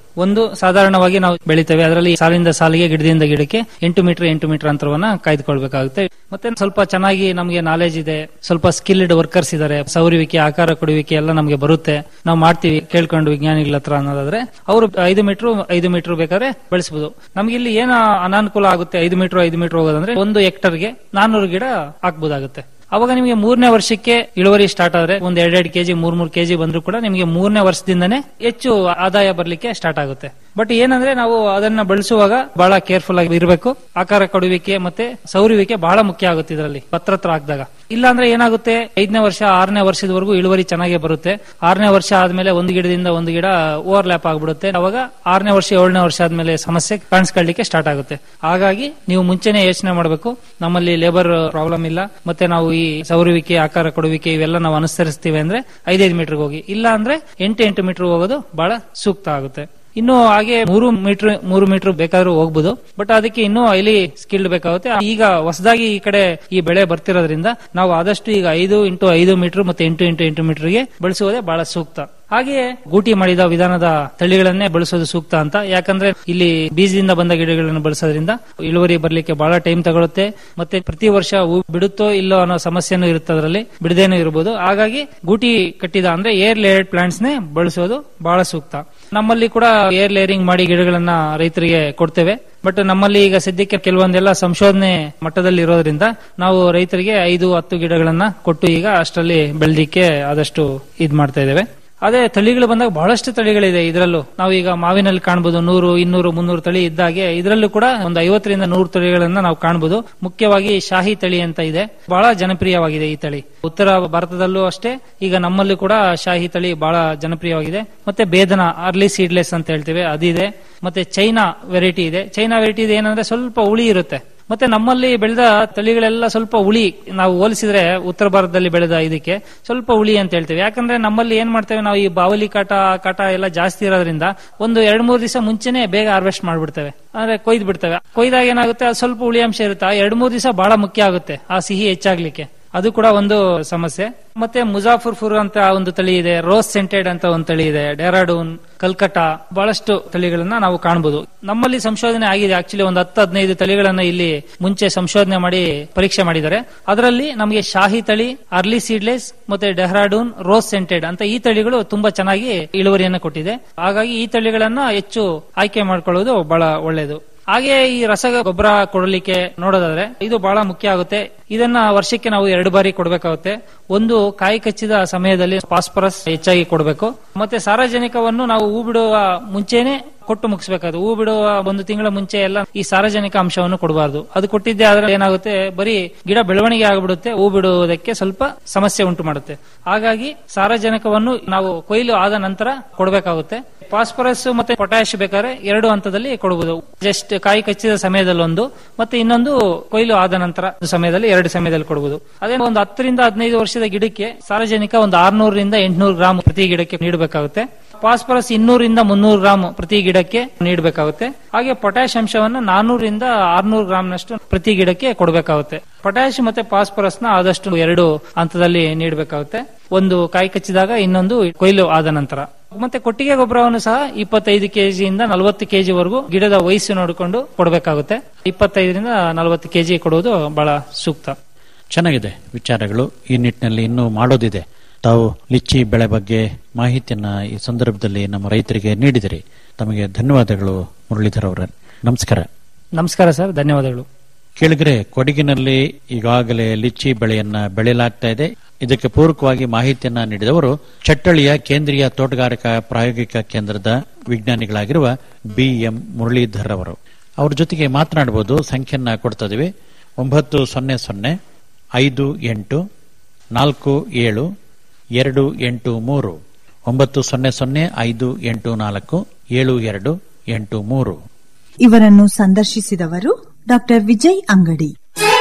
ಒಂದು ಸಾಧಾರಣವಾಗಿ ನಾವು ಬೆಳಿತೇವೆ ಅದರಲ್ಲಿ ಸಾಲಿಂದ ಸಾಲಿಗೆ ಗಿಡದಿಂದ ಗಿಡಕ್ಕೆ ಎಂಟು ಮೀಟರ್ ಎಂಟು ಮೀಟರ್ ಅಂತರವನ್ನ ಕಾಯ್ದುಕೊಳ್ಬೇಕಾಗುತ್ತೆ ಮತ್ತೆ ಸ್ವಲ್ಪ ಚೆನ್ನಾಗಿ ನಮಗೆ ನಾಲೆಜ್ ಇದೆ ಸ್ವಲ್ಪ ಸ್ಕಿಲ್ಡ್ ವರ್ಕರ್ಸ್ ಇದಾರೆ ಸೌರುವಿಕೆ ಆಕಾರ ಕೊಡುವಿಕೆ ಎಲ್ಲ ನಮಗೆ ಬರುತ್ತೆ ನಾವು ಮಾಡ್ತೀವಿ ಕೇಳ್ಕೊಂಡು ವಿಜ್ಞಾನಿಗಳ ಹತ್ರ ಅನ್ನೋದಾದ್ರೆ ಅವರು ಐದು ಮೀಟರ್ ಐದು ಮೀಟರ್ ಬೇಕಾದ್ರೆ ಬೆಳೆಸಬಹುದು ನಮ್ಗೆ ಇಲ್ಲಿ ಏನ ಅನಾನುಕೂಲ ಆಗುತ್ತೆ ಐದು ಮೀಟರ್ ಐದು ಮೀಟರ್ ಹೋಗೋದಂದ್ರೆ ಒಂದು ಹೆಕ್ಟರ್ಗೆ ನಾನ್ನೂರು ಗಿಡ ಹಾಕ್ಬೋದಾಗುತ್ತೆ ಅವಾಗ ನಿಮಗೆ ಮೂರನೇ ವರ್ಷಕ್ಕೆ ಇಳುವರಿ ಸ್ಟಾರ್ಟ್ ಆದ್ರೆ ಒಂದ್ ಎರಡೆರಡು ಕೆಜಿ ಮೂರ್ ಮೂರ್ ಕೆಜಿ ಬಂದ್ರು ಕೂಡ ನಿಮಗೆ ಮೂರನೇ ವರ್ಷದಿಂದನೇ ಹೆಚ್ಚು ಆದಾಯ ಬರ್ಲಿಕ್ಕೆ ಸ್ಟಾರ್ಟ್ ಆಗುತ್ತೆ ಬಟ್ ಏನಂದ್ರೆ ನಾವು ಅದನ್ನ ಬಳಸುವಾಗ ಬಹಳ ಕೇರ್ಫುಲ್ ಆಗಿ ಇರಬೇಕು ಆಕಾರ ಕೊಡುವಿಕೆ ಮತ್ತೆ ಸೌರುವಿಕೆ ಬಹಳ ಮುಖ್ಯ ಆಗುತ್ತೆ ಇದರಲ್ಲಿ ಪತ್ರ ಹತ್ರ ಹಾಕಿದಾಗ ಇಲ್ಲಾಂದ್ರೆ ಏನಾಗುತ್ತೆ ಐದನೇ ವರ್ಷ ಆರನೇ ವರ್ಷದವರೆಗೂ ಇಳುವರಿ ಚೆನ್ನಾಗೇ ಬರುತ್ತೆ ಆರನೇ ವರ್ಷ ಆದ್ಮೇಲೆ ಒಂದು ಗಿಡದಿಂದ ಒಂದು ಗಿಡ ಓವರ್ಲ್ಯಾಪ್ ಆಗ್ಬಿಡುತ್ತೆ ಅವಾಗ ಆರನೇ ವರ್ಷ ಏಳನೇ ವರ್ಷ ಆದ್ಮೇಲೆ ಸಮಸ್ಯೆ ಕಾಣಿಸ್ಕೊಳ್ಳಿಕ್ಕೆ ಸ್ಟಾರ್ಟ್ ಆಗುತ್ತೆ ಹಾಗಾಗಿ ನೀವು ಮುಂಚೆನೆ ಯೋಚನೆ ಮಾಡಬೇಕು ನಮ್ಮಲ್ಲಿ ಲೇಬರ್ ಪ್ರಾಬ್ಲಮ್ ಇಲ್ಲ ಮತ್ತೆ ನಾವು ಈ ಸೌರುವಿಕೆ ಆಕಾರ ಕೊಡುವಿಕೆ ಇವೆಲ್ಲ ನಾವು ಅನುಸರಿಸ್ತೀವಿ ಅಂದ್ರೆ ಐದೈದು ಮೀಟರ್ ಹೋಗಿ ಇಲ್ಲ ಅಂದ್ರೆ ಎಂಟು ಎಂಟು ಮೀಟರ್ ಹೋಗೋದು ಬಹಳ ಸೂಕ್ತ ಆಗುತ್ತೆ ಇನ್ನು ಹಾಗೆ ಮೂರು ಮೀಟರ್ ಮೂರು ಮೀಟರ್ ಬೇಕಾದ್ರೂ ಹೋಗ್ಬೋದು ಬಟ್ ಅದಕ್ಕೆ ಇನ್ನೂ ಹೈಲಿ ಸ್ಕಿಲ್ಡ್ ಬೇಕಾಗುತ್ತೆ ಈಗ ಹೊಸದಾಗಿ ಈ ಕಡೆ ಈ ಬೆಳೆ ಬರ್ತಿರೋದ್ರಿಂದ ನಾವು ಆದಷ್ಟು ಈಗ ಐದು ಇಂಟು ಐದು ಮೀಟರ್ ಮತ್ತೆ ಎಂಟು ಇಂಟು ಎಂಟು ಮೀಟರ್ಗೆ ಬಳಸುವುದೇ ಬಹಳ ಸೂಕ್ತ ಹಾಗೆಯೇ ಗೂಟಿ ಮಾಡಿದ ವಿಧಾನದ ತಳಿಗಳನ್ನೇ ಬಳಸೋದು ಸೂಕ್ತ ಅಂತ ಯಾಕಂದ್ರೆ ಇಲ್ಲಿ ಬೀಜದಿಂದ ಬಂದ ಗಿಡಗಳನ್ನು ಬಳಸೋದ್ರಿಂದ ಇಳುವರಿ ಬರ್ಲಿಕ್ಕೆ ಬಹಳ ಟೈಮ್ ತಗೊಳುತ್ತೆ ಮತ್ತೆ ಪ್ರತಿ ವರ್ಷ ಹೂ ಬಿಡುತ್ತೋ ಇಲ್ಲೋ ಅನ್ನೋ ಸಮಸ್ಯೆನೂ ಇರುತ್ತೆ ಅದರಲ್ಲಿ ಬಿಡದೇನೂ ಇರಬಹುದು ಹಾಗಾಗಿ ಗೂಟಿ ಕಟ್ಟಿದ ಅಂದ್ರೆ ಏರ್ ಲೇಯರ್ಡ್ ಪ್ಲಾಂಟ್ಸ್ ನೇ ಬಳಸೋದು ಬಹಳ ಸೂಕ್ತ ನಮ್ಮಲ್ಲಿ ಕೂಡ ಏರ್ ಲೇಯರಿಂಗ್ ಮಾಡಿ ಗಿಡಗಳನ್ನ ರೈತರಿಗೆ ಕೊಡ್ತೇವೆ ಬಟ್ ನಮ್ಮಲ್ಲಿ ಈಗ ಸದ್ಯಕ್ಕೆ ಕೆಲವೊಂದೆಲ್ಲ ಸಂಶೋಧನೆ ಮಟ್ಟದಲ್ಲಿ ಇರೋದ್ರಿಂದ ನಾವು ರೈತರಿಗೆ ಐದು ಹತ್ತು ಗಿಡಗಳನ್ನ ಕೊಟ್ಟು ಈಗ ಅಷ್ಟರಲ್ಲಿ ಬೆಳೆದಿಕ್ಕೆ ಆದಷ್ಟು ಇದ್ ಮಾಡ್ತಾ ಇದ್ದೇವೆ ಅದೇ ತಳಿಗಳು ಬಂದಾಗ ಬಹಳಷ್ಟು ತಳಿಗಳಿದೆ ಇದರಲ್ಲೂ ನಾವು ಈಗ ಮಾವಿನಲ್ಲಿ ಕಾಣಬಹುದು ನೂರು ಇನ್ನೂರು ಮುನ್ನೂರು ತಳಿ ಇದ್ದಾಗೆ ಇದರಲ್ಲೂ ಕೂಡ ಒಂದು ಐವತ್ತರಿಂದ ನೂರು ತಳಿಗಳನ್ನ ನಾವು ಕಾಣಬಹುದು ಮುಖ್ಯವಾಗಿ ಶಾಹಿ ತಳಿ ಅಂತ ಇದೆ ಬಹಳ ಜನಪ್ರಿಯವಾಗಿದೆ ಈ ತಳಿ ಉತ್ತರ ಭಾರತದಲ್ಲೂ ಅಷ್ಟೇ ಈಗ ನಮ್ಮಲ್ಲೂ ಕೂಡ ಶಾಹಿ ತಳಿ ಬಹಳ ಜನಪ್ರಿಯವಾಗಿದೆ ಮತ್ತೆ ಬೇದನ ಅರ್ಲಿ ಸೀಡ್ಲೆಸ್ ಅಂತ ಹೇಳ್ತೇವೆ ಅದಿದೆ ಮತ್ತೆ ಚೈನಾ ವೆರೈಟಿ ಇದೆ ಚೈನಾ ವೆರೈಟಿ ಇದೆ ಏನಂದ್ರೆ ಸ್ವಲ್ಪ ಹುಳಿ ಇರುತ್ತೆ ಮತ್ತೆ ನಮ್ಮಲ್ಲಿ ಬೆಳೆದ ತಳಿಗಳೆಲ್ಲ ಸ್ವಲ್ಪ ಹುಳಿ ನಾವು ಹೋಲಿಸಿದ್ರೆ ಉತ್ತರ ಭಾರತದಲ್ಲಿ ಬೆಳೆದ ಇದಕ್ಕೆ ಸ್ವಲ್ಪ ಹುಳಿ ಅಂತ ಹೇಳ್ತೇವೆ ಯಾಕಂದ್ರೆ ನಮ್ಮಲ್ಲಿ ಏನ್ ಮಾಡ್ತೇವೆ ನಾವು ಈ ಬಾವಲಿ ಕಾಟ ಕಾಟ ಎಲ್ಲ ಜಾಸ್ತಿ ಇರೋದ್ರಿಂದ ಒಂದು ಎರಡ್ ಮೂರು ದಿವಸ ಮುಂಚೆನೆ ಬೇಗ ಹಾರ್ವೆಸ್ಟ್ ಮಾಡ್ಬಿಡ್ತೇವೆ ಅಂದ್ರೆ ಕೊಯ್ದು ಬಿಡ್ತೇವೆ ಕೊಯ್ದಾಗ ಏನಾಗುತ್ತೆ ಅದು ಸ್ವಲ್ಪ ಹುಳಿ ಅಂಶ ಇರುತ್ತೆ ಆ ಎರಡ್ ಮೂರು ದಿವಸ ಬಹಳ ಮುಖ್ಯ ಆಗುತ್ತೆ ಆ ಸಿಹಿ ಹೆಚ್ಚಾಗ್ಲಿಕ್ಕೆ ಅದು ಕೂಡ ಒಂದು ಸಮಸ್ಯೆ ಮತ್ತೆ ಮುಜಾಫರ್ಪುರ್ ಅಂತ ಒಂದು ತಳಿ ಇದೆ ರೋಸ್ ಸೆಂಟೆಡ್ ಅಂತ ಒಂದು ತಳಿ ಇದೆ ಡೆರಾಡೂನ್ ಕಲ್ಕಟ್ಟ ಬಹಳಷ್ಟು ತಳಿಗಳನ್ನ ನಾವು ಕಾಣಬಹುದು ನಮ್ಮಲ್ಲಿ ಸಂಶೋಧನೆ ಆಗಿದೆ ಆಕ್ಚುಲಿ ಒಂದು ಹತ್ತು ಹದಿನೈದು ತಳಿಗಳನ್ನ ಇಲ್ಲಿ ಮುಂಚೆ ಸಂಶೋಧನೆ ಮಾಡಿ ಪರೀಕ್ಷೆ ಮಾಡಿದ್ದಾರೆ ಅದರಲ್ಲಿ ನಮಗೆ ಶಾಹಿ ತಳಿ ಅರ್ಲಿ ಸೀಡ್ಲೆಸ್ ಮತ್ತೆ ಡೆಹ್ರಾಡೂನ್ ರೋಸ್ ಸೆಂಟೆಡ್ ಅಂತ ಈ ತಳಿಗಳು ತುಂಬಾ ಚೆನ್ನಾಗಿ ಇಳುವರಿಯನ್ನು ಕೊಟ್ಟಿದೆ ಹಾಗಾಗಿ ಈ ತಳಿಗಳನ್ನ ಹೆಚ್ಚು ಆಯ್ಕೆ ಮಾಡ್ಕೊಳ್ಳೋದು ಬಹಳ ಒಳ್ಳೆಯದು ಹಾಗೆ ಈ ರಸ ಗೊಬ್ಬರ ಕೊಡಲಿಕ್ಕೆ ನೋಡೋದಾದ್ರೆ ಇದು ಬಹಳ ಮುಖ್ಯ ಆಗುತ್ತೆ ಇದನ್ನ ವರ್ಷಕ್ಕೆ ನಾವು ಎರಡು ಬಾರಿ ಕೊಡಬೇಕಾಗುತ್ತೆ ಒಂದು ಕಾಯಿ ಕಚ್ಚಿದ ಸಮಯದಲ್ಲಿ ಫಾಸ್ಫರಸ್ ಹೆಚ್ಚಾಗಿ ಕೊಡಬೇಕು ಮತ್ತೆ ಸಾರಜನಕವನ್ನು ನಾವು ಹೂ ಬಿಡುವ ಮುಂಚೆನೆ ಕೊಟ್ಟು ಮುಗಿಸಬೇಕಾದ್ರು ಹೂ ಬಿಡುವ ಒಂದು ತಿಂಗಳ ಮುಂಚೆ ಎಲ್ಲ ಈ ಸಾರಜನಕ ಅಂಶವನ್ನು ಕೊಡಬಾರದು ಅದು ಕೊಟ್ಟಿದ್ದೆ ಆದ್ರೆ ಏನಾಗುತ್ತೆ ಬರೀ ಗಿಡ ಬೆಳವಣಿಗೆ ಆಗಿಬಿಡುತ್ತೆ ಹೂ ಬಿಡುವುದಕ್ಕೆ ಸ್ವಲ್ಪ ಸಮಸ್ಯೆ ಉಂಟು ಮಾಡುತ್ತೆ ಹಾಗಾಗಿ ಸಾರಜನಕವನ್ನು ನಾವು ಕೊಯ್ಲು ಆದ ನಂತರ ಕೊಡಬೇಕಾಗುತ್ತೆ ಫಾಸ್ಫರಸ್ ಮತ್ತೆ ಪೊಟ್ಯಾಶ್ ಬೇಕಾದ್ರೆ ಎರಡು ಹಂತದಲ್ಲಿ ಕೊಡಬಹುದು ಜಸ್ಟ್ ಕಾಯಿ ಕಚ್ಚಿದ ಸಮಯದಲ್ಲಿ ಒಂದು ಮತ್ತೆ ಇನ್ನೊಂದು ಕೊಯ್ಲು ಆದ ನಂತರ ಸಮಯದಲ್ಲಿ ಎರಡು ಸಮಯದಲ್ಲಿ ಕೊಡಬಹುದು ಅದೇ ಒಂದು ಹತ್ತರಿಂದ ಹದಿನೈದು ವರ್ಷದ ಗಿಡಕ್ಕೆ ಸಾರಜನಕ ಒಂದು ಆರ್ನೂರರಿಂದ ಎಂಟುನೂರು ಗ್ರಾಮ್ ಪ್ರತಿ ಗಿಡಕ್ಕೆ ನೀಡಬೇಕಾಗುತ್ತೆ ಫಾಸ್ಫರಸ್ ಇನ್ನೂರಿಂದ ಮುನ್ನೂರು ಗ್ರಾಮ್ ಪ್ರತಿ ಗಿಡಕ್ಕೆ ನೀಡಬೇಕಾಗುತ್ತೆ ಹಾಗೆ ಪೊಟ್ಯಾಶ್ ಅಂಶವನ್ನು ನಾನೂರಿಂದ ಆರ್ನೂರು ಗ್ರಾಮ್ನಷ್ಟು ಪ್ರತಿ ಗಿಡಕ್ಕೆ ಕೊಡಬೇಕಾಗುತ್ತೆ ಪೊಟ್ಯಾಶ್ ಮತ್ತೆ ಫಾಸ್ಫರಸ್ ನ ಆದಷ್ಟು ಎರಡು ಹಂತದಲ್ಲಿ ನೀಡಬೇಕಾಗುತ್ತೆ ಒಂದು ಕಾಯಿ ಕಚ್ಚಿದಾಗ ಇನ್ನೊಂದು ಕೊಯ್ಲು ಆದ ನಂತರ ಮತ್ತೆ ಕೊಟ್ಟಿಗೆ ಗೊಬ್ಬರವನ್ನು ಸಹ ಇಪ್ಪತ್ತೈದು ಕೆಜಿಯಿಂದ ನಲವತ್ತು ಕೆಜಿ ವರೆಗೂ ಗಿಡದ ವಯಸ್ಸು ನೋಡಿಕೊಂಡು ಕೊಡಬೇಕಾಗುತ್ತೆ ಇಪ್ಪತ್ತೈದರಿಂದ ನಲವತ್ತು ಕೆಜಿ ಕೊಡುವುದು ಬಹಳ ಸೂಕ್ತ ಚೆನ್ನಾಗಿದೆ ವಿಚಾರಗಳು ಈ ನಿಟ್ಟಿನಲ್ಲಿ ಇನ್ನೂ ಮಾಡೋದಿದೆ ತಾವು ಲಿಚ್ಚಿ ಬೆಳೆ ಬಗ್ಗೆ ಮಾಹಿತಿಯನ್ನ ಈ ಸಂದರ್ಭದಲ್ಲಿ ನಮ್ಮ ರೈತರಿಗೆ ನೀಡಿದಿರಿ ತಮಗೆ ಧನ್ಯವಾದಗಳು ಮುರಳೀಧರ್ ಅವರ ನಮಸ್ಕಾರ ನಮಸ್ಕಾರ ಸರ್ ಧನ್ಯವಾದಗಳು ಕೇಳಿದ್ರೆ ಕೊಡಗಿನಲ್ಲಿ ಈಗಾಗಲೇ ಲಿಚ್ಚಿ ಬೆಳೆಯನ್ನ ಬೆಳೆಯಲಾಗ್ತಾ ಇದೆ ಇದಕ್ಕೆ ಪೂರಕವಾಗಿ ಮಾಹಿತಿಯನ್ನ ನೀಡಿದವರು ಚಟ್ಟಳಿಯ ಕೇಂದ್ರೀಯ ತೋಟಗಾರಿಕಾ ಪ್ರಾಯೋಗಿಕ ಕೇಂದ್ರದ ವಿಜ್ಞಾನಿಗಳಾಗಿರುವ ಬಿ ಎಂ ಮುರಳೀಧರ್ ಅವರು ಅವ್ರ ಜೊತೆಗೆ ಮಾತನಾಡಬಹುದು ಸಂಖ್ಯೆಯನ್ನ ಕೊಡ್ತಾ ಇದೀವಿ ಒಂಬತ್ತು ಸೊನ್ನೆ ಸೊನ್ನೆ ಐದು ಎಂಟು ನಾಲ್ಕು ಏಳು ಎರಡು ಎಂಟು ಮೂರು ಒಂಬತ್ತು ಸೊನ್ನೆ ಸೊನ್ನೆ ಐದು ಎಂಟು ನಾಲ್ಕು ಏಳು ಎರಡು ಎಂಟು ಮೂರು ಇವರನ್ನು ಸಂದರ್ಶಿಸಿದವರು ಡಾಕ್ಟರ್ ವಿಜಯ್ ಅಂಗಡಿ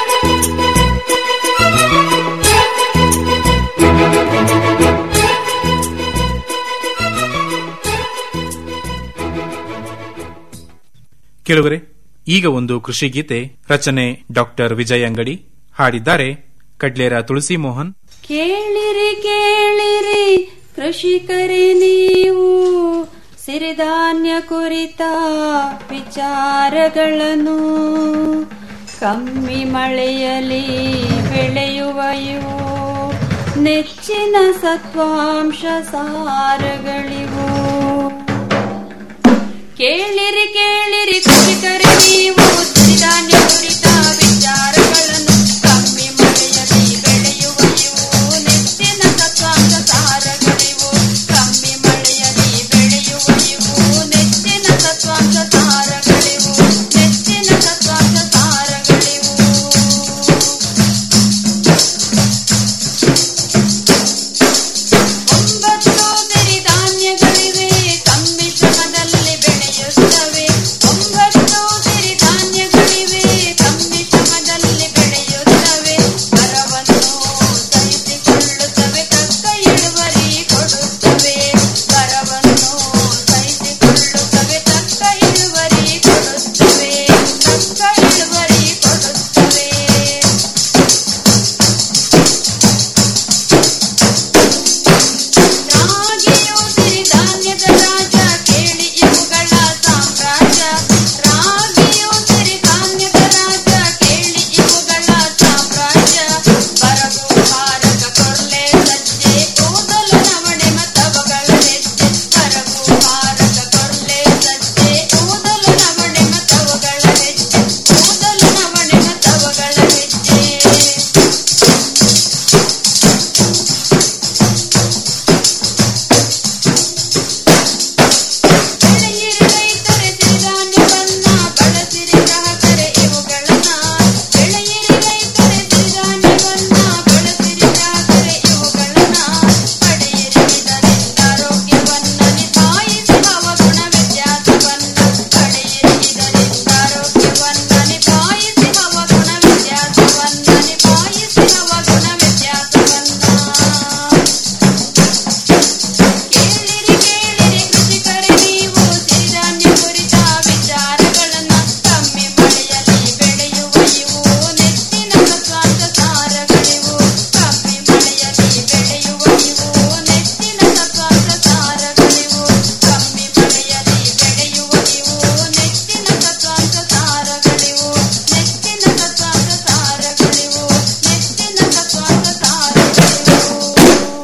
ಕೇಳುವರೆ ಈಗ ಒಂದು ಕೃಷಿ ಗೀತೆ ರಚನೆ ಡಾಕ್ಟರ್ ವಿಜಯ್ ಅಂಗಡಿ ಹಾಡಿದ್ದಾರೆ ಕಡ್ಲೇರ ತುಳಸಿ ಮೋಹನ್ ಕೇಳಿರಿ ಕೇಳಿರಿ ಕೃಷಿಕರೇ ನೀವು ಸಿರಿಧಾನ್ಯ ಕುರಿತ ವಿಚಾರಗಳನ್ನು ಕಮ್ಮಿ ಮಳೆಯಲಿ ಬೆಳೆಯುವ ಇವು ನೆಚ್ಚಿನ ಸತ್ವಾಂಶ ಸಾರಗಳಿವು ಕೇಳಿರಿ ಕೇಳಿರಿ ಕೃಷಿಕರೇ ನೀವು ಸಿರಿಧಾನ್ಯ ಕುರಿತ ವಿಚಾರಗಳನ್ನು ಕಮ್ಮಿ ಮಳೆಯಲಿ ಬೆಳೆಯುವ ಇವು ನೆಚ್ಚಿನ ಸತ್ವಾಂಶ ಸಾರಗಳಿವು ಕಮ್ಮಿ ಮಳೆಯಲಿ ಬೆಳೆಯುವ ಇವು ನೆಚ್ಚಿನ ಸತ್ವಾಂಶ ಸಾರಗಳಿವು ನೆಚ್ಚಿನ ಸತ್ವಾಂಶ ಸಾರಗಳಿವು ಒಂಬತ್ತು ಸಿರಿಧಾನ್ಯಗಳಿವೆ ಕಮ್ಮಿ ಶ್ರಮದಲ್ಲಿ ಬೆಳೆಯುತ್ತವೆ ಒಂಬತ್ತು ಸಿರಿಧಾನ್ಯಗಳಿವೆ ಕಮ್ಮಿ ಶ್ರಮದಲ್ಲಿ ಬೆಳೆಯುತ್ತವೆ ಬರವನ್ನು ಸಹಿಸಿಕೊಳ್ಳುತ್ತವೆ ತಕ್ಕ ಇಳುವರಿ ಕೊಡುತ್ತವೆ ಬರವನ್ನು ಸಹಿಸಿಕೊಳ್ಳುತ್ತವೆ ತಕ್ಕ ಇಳುವರಿ ಕೊಡುತ್ತವೆ ತಕ್ಕ ಇಳುವರಿ ಕೊಡುತ್ತವೆ ರಾಗಿಯು ಸಿರಿಧಾನ್ಯದ ರಾಜ ಕೇಳಿ ಇವುಗಳ ಸಾಮ್ರಾಜ್ಯ ರಾಗಿಯು ಸಿರಿಧಾನ್ಯದ ರಾಜ ಕೇಳಿ ಇವುಗಳ ಸಾಮ್ರಾಜ್ಯ ಬರಗು ಹಾರಕ ಕೊರ್ಲೆ ಸಜ್ಜೆ ಕೂದಲು ನವಣೆ ಮತವಗಳ ಹೆಜ್ಜೆ ಬರಗು ಹಾರಕ ಕೊರ್ಲೆ ಸಜ್ಜೆ ಕೂದಲು ನವಣೆ ಮತವಗಳ ಹೆಜ್ಜೆ ಕೂದಲು ನವಣೆ ಮತವಗಳ ಹೆಜ್ಜೆ ಬೆಳೆಯಿರಿ ರೈತರೆ ಸಿರಿಧಾನ್ಯವನ್ನ ಬಳಸಿರಿ ಗ್ರಾಹಕರೆ ಇವುಗಳನ್ನ ಬೆಳೆಯಿರಿ ರೈತರೆ ಸಿರಿಧಾನ್ಯವನ್ನ ಬಳಸಿರಿ ಗ್ರಾಹಕರೆ ಇವುಗಳನ್ನ ಪಡೆಯಿರಿ ಇದರಿಂದ ಆರೋಗ್ಯವನ್ನ ನಿಭಾಯಿಸಿ ಹವಗುಣ ವ್ಯತ್ಯಾಸವನ್ನ ಪಡೆಯಿರಿ ಇದರಿಂದ ಆರೋಗ್ಯವನ್ನ ನಿಭಾಯಿಸಿ ಹವಗುಣ ವ್ಯತ್ಯಾಸವನ್ನ ನಿಭಾಯಿಸಿ ಹವಗುಣ ವ್ಯತ್ಯಾಸವನ್ನ ಕೇಳಿರಿ ಕೇಳಿರಿ ಕೃಷಿಕರೇ ನೀವು ಸಿರಿಧಾನ್ಯ ಕುರಿತ ವಿಚಾರಗಳನ್ನ ಕಮ್ಮಿ ಮಳೆಯಲ್ಲಿ ಬೆಳೆಯುವ ಇವು ನೆಚ್ಚಿನ ಸತ್ವಾಂಶ ಸಾರಗಳಿವು ಕಮ್ಮಿ ಮಳೆಯಲ್ಲಿ ಬೆಳೆಯುವ ಇವು ನೆಚ್ಚಿನ ಸತ್ವಾಂಶ ಸಾರಗಳಿವು ಕಮ್ಮಿ ಮಳೆಯಲ್ಲಿ ಬೆಳೆಯುವ ಇವು ನೆಚ್ಚಿನ ಸತ್ವಾಂಶ ಸಾರಗಳಿವು ನೆಚ್ಚಿನ ಸತ್ವಾಂಶ ಸಾರಗಳಿವು ನೆಚ್ಚಿನ ಸತ್ವಾಂಶ ಸಾರಗಳಿವು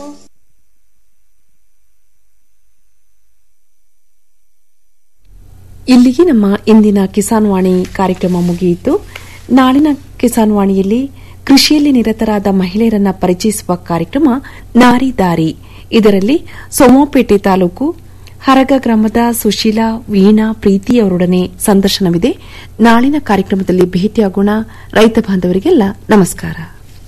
ಇಲ್ಲಿಗೆ ನಮ್ಮ ಇಂದಿನ ಕಿಸಾನ್ ವಾಣಿ ಕಾರ್ಯಕ್ರಮ ಮುಗಿಯಿತು ನಾಳಿನ ಕಿಸಾನ್ ವಾಣಿಯಲ್ಲಿ ಕೃಷಿಯಲ್ಲಿ ನಿರತರಾದ ಮಹಿಳೆಯರನ್ನ ಪರಿಚಯಿಸುವ ಕಾರ್ಯಕ್ರಮ ನಾರಿ ದಾರಿ ಇದರಲ್ಲಿ ಸೋಮಪೇಟೆ ತಾಲೂಕು ಹರಗ ಗ್ರಾಮದ ಸುಶೀಲಾ ವೀಣಾ ಪ್ರೀತಿಯವರೊಡನೆ ಸಂದರ್ಶನವಿದೆ ನಾಳಿನ ಕಾರ್ಯಕ್ರಮದಲ್ಲಿ ಭೇಟಿಯಾಗೋಣ ರೈತ ಬಾಂಧವರಿಗೆಲ್ಲ ನಮಸ್ಕಾರ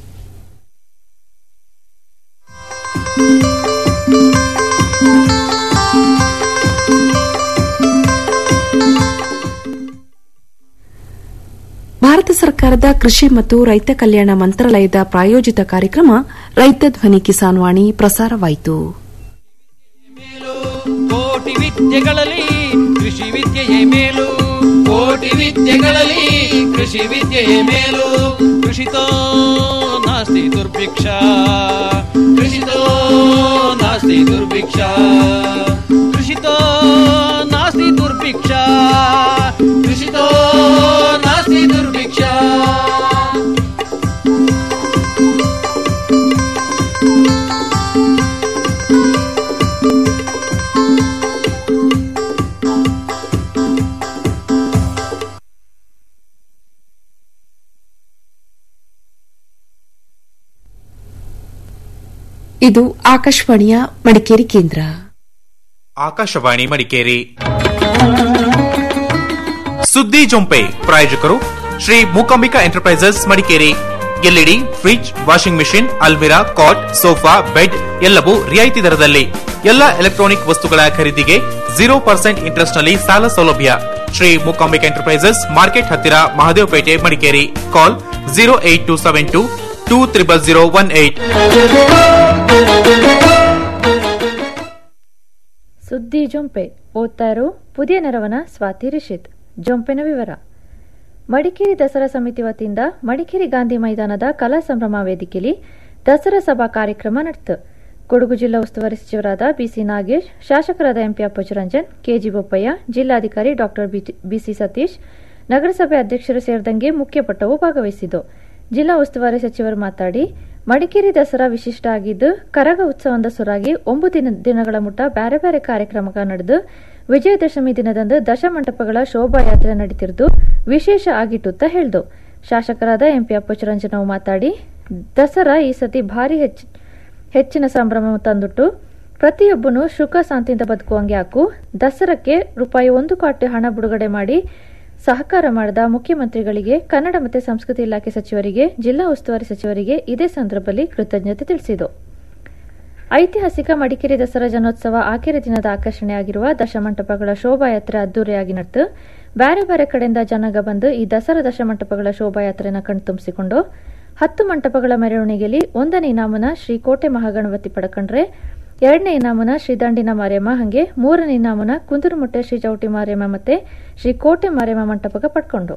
ಭಾರತ ಸರ್ಕಾರದ ಕೃಷಿ ಮತ್ತು ರೈತ ಕಲ್ಯಾಣ ಮಂತ್ರಾಲಯದ ಪ್ರಾಯೋಜಿತ ಕಾರ್ಯಕ್ರಮ ರೈತ ಧ್ವನಿ ಕಿಸಾನ್ ವಾಣಿ ಪ್ರಸಾರವಾಯಿತು ಕೋಟಿ ವಿದ್ಯೆಗಳಲ್ಲಿ ಕೃಷಿ ವಿದ್ಯೆಯೇ ಮೇಲು ಕೋಟಿ ವಿದ್ಯೆಗಳಲ್ಲಿ ಕೃಷಿ ವಿದ್ಯೆಯೇ ಮೇಲು ಕೃಷಿತೋ ನಾಸ್ತಿ ದುರ್ಭಿಕ್ಷ ಕೃಷಿತೋ ನಾಸ್ತಿ ದುರ್ಭಿಕ್ಷ ಕೃಷಿತೋ ನಾಸ್ತಿ ದುರ್ಭಿಕ್ಷ ಕೃಷಿತೋ ನಾಸ್ತಿ ದುರ್ಭಿಕ್ಷ ಇದು ಆಕಾಶವಾಣಿಯ ಮಡಿಕೇರಿ ಕೇಂದ್ರ ಆಕಾಶವಾಣಿ ಮಡಿಕೇರಿ ಸುದ್ದಿ ಜೊಂಪೆ ಪ್ರಾಯೋಜಕರು Shri Mookambika enterprises Madikeri LED fridge washing machine ಅಲ್ಮಿರಾ ಕಾಟ್ ಸೋಫಾ ಬೆಡ್ ಎಲ್ಲವೂ ರಿಯಾಯಿತಿ ದರದಲ್ಲಿ ಎಲ್ಲ ಎಲೆಕ್ಟ್ರಾನಿಕ್ ವಸ್ತುಗಳ ಖರೀದಿಗೆ ಜೀರೋ ಪರ್ಸೆಂಟ್ ಇಂಟ್ರೆಸ್ಟ್ ನಲ್ಲಿ ಸಾಲ ಸೌಲಭ್ಯ ಶ್ರೀ ಮೂಕಾಂಬಿಕಾ ಎಂಟರ್ಪ್ರೈಸಸ್ ಮಾರ್ಕೆಟ್ ಹತ್ತಿರ Mahadevapete Madikeri call zero eight two seven two two triple zero one eight ಸುದ್ದಿ ಜೊಂಪೆ ಓದ್ತಾ ಇರೋ ಪುದಿಯ ನೆರವನ ಸ್ವಾತಿ ರಿಷಿತ್ ಜೊಂಪೆನ ವಿವರ ಮಡಿಕೇರಿ ದಸರಾ ಸಮಿತಿ ವತಿಯಿಂದ ಮಡಿಕೇರಿ ಗಾಂಧಿ ಮೈದಾನದ ಕಲಾ ಸಂಭ್ರಮ ವೇದಿಕೆಯಲ್ಲಿ ದಸರಾ ಸಭಾ ಕಾರ್ಯಕ್ರಮ ನಡೆತು ಕೊಡಗು ಜಿಲ್ಲಾ ಉಸ್ತುವಾರಿ ಸಚಿವರಾದ ಬಿಸಿ ನಾಗೇಶ್ ಶಾಸಕರಾದ ಎಂಪಿ ಅಪ್ಪಚುರಂಜನ್ ಕೆಜಿ ಬೋಪಯ್ಯ ಜಿಲ್ಲಾಧಿಕಾರಿ ಡಾ ಬಿಸಿ ಸತೀಶ್ ನಗರಸಭೆ ಅಧ್ಯಕ್ಷರು ಸೇರಿದಂಗೆ ಮುಖ್ಯ ಪಟ್ಟವು ಭಾಗವಹಿಸಿದ್ದು ಜಿಲ್ಲಾ ಉಸ್ತುವಾರಿ ಸಚಿವರು ಮಾತಾಡಿ ಮಡಿಕೇರಿ ದಸರಾ ವಿಶಿಷ್ಟ ಆಗಿದ್ದು ಕರಗ ಉತ್ಸವದ ಸುರಾಗಿ ಒಂಬತ್ತು ದಿನ ದಿನಗಳ ಮುಟ್ಟ ಬ್ಯಾರೆ ಬ್ಯಾರೆ ಕಾರ್ಯಕ್ರಮ ನಡೆದು ವಿಜಯದಶಮಿ ದಿನದಂದು ದಶಮಂಟಪಗಳ ಶೋಭಾಯಾತ್ರೆ ನಡೀತಿರುವುದು ವಿಶೇಷ ಆಗಿಟ್ಟುತ್ತ ಹೇಳ್ದು ಶಾಸಕರಾದ ಎಂಪಿ ಅಪ್ಪಚುರಂಜನವು ಮಾತಾಡಿ ದಸರಾ ಈ ಸತಿ ಭಾರಿ ಹೆಚ್ಚು ಹೆಚ್ಚಿನ ಸಂಭ್ರಮ ತಂದುಟ್ಟು ಪ್ರತಿಯೊಬ್ಬನು ಸುಖ ಶಾಂತಿಯಿಂದ ಬದುಕುವಂಗೆ ಹಾಕು ದಸರಕ್ಕೆ ರೂಪಾಯಿ ಒಂದು ಕೋಟಿ ಹಣ ಬಿಡುಗಡೆ ಮಾಡಿ ಸಹಕಾರ ಮಾಡಿದ ಮುಖ್ಯಮಂತ್ರಿಗಳಿಗೆ ಕನ್ನಡ ಮತ್ತು ಸಂಸ್ಕೃತಿ ಇಲಾಖೆ ಸಚಿವರಿಗೆ ಜಿಲ್ಲಾ ಉಸ್ತುವಾರಿ ಸಚಿವರಿಗೆ ಇದೇ ಸಂದರ್ಭದಲ್ಲಿ ಕೃತಜ್ಞತೆ ತಿಳಿಸಿತು ಐತಿಹಾಸಿಕ ಮಡಿಕೇರಿ ದಸರಾ ಜನೋತ್ಸವ ಆಖರಿ ದಿನದ ಆಕರ್ಷಣೆಯಾಗಿರುವ ದಶಮಂಟಪಗಳ ಶೋಭಾಯಾತ್ರೆ ಅದ್ದೂರಿಯಾಗಿ ನಡೆದು ಬೇರೆ ಬೇರೆ ಕಡೆಯಿಂದ ಜನಾಂಗ ಬಂದು ಈ ದಸರಾ ದಶಮಂಟಪಗಳ ಶೋಭಾಯಾತ್ರೆಯನ್ನು ಕಣ್ತುಂಬಿಸಿಕೊಂಡು ಹತ್ತು ಮಂಟಪಗಳ ಮೆರವಣಿಗೆಯಲ್ಲಿ ಒಂದನೇ ಇನಾಮನ ಶ್ರೀ ಕೋಟೆ ಮಹಾಗಣಪತಿ ಪಡ್ಕೊಂಡ್ರೆ ಎರಡನೇ ಇನಾಮನ ಶ್ರೀ ದಂಡಿನ ಮಾರ್ಯಮ್ಮ ಹಾಗೆ ಮೂರನೇ ಇನಾಮನ ಕುಂದೂರುಮುಟ್ಟೆ ಶ್ರೀ ಚೌಟಿ ಮಾರ್ಯಮ್ಮ ಮತ್ತೆ ಶ್ರೀ ಕೋಟೆ ಮಾರ್ಯಮ್ಮ ಮಂಟಪಕ್ಕೆ ಪಡ್ಕೊಂಡು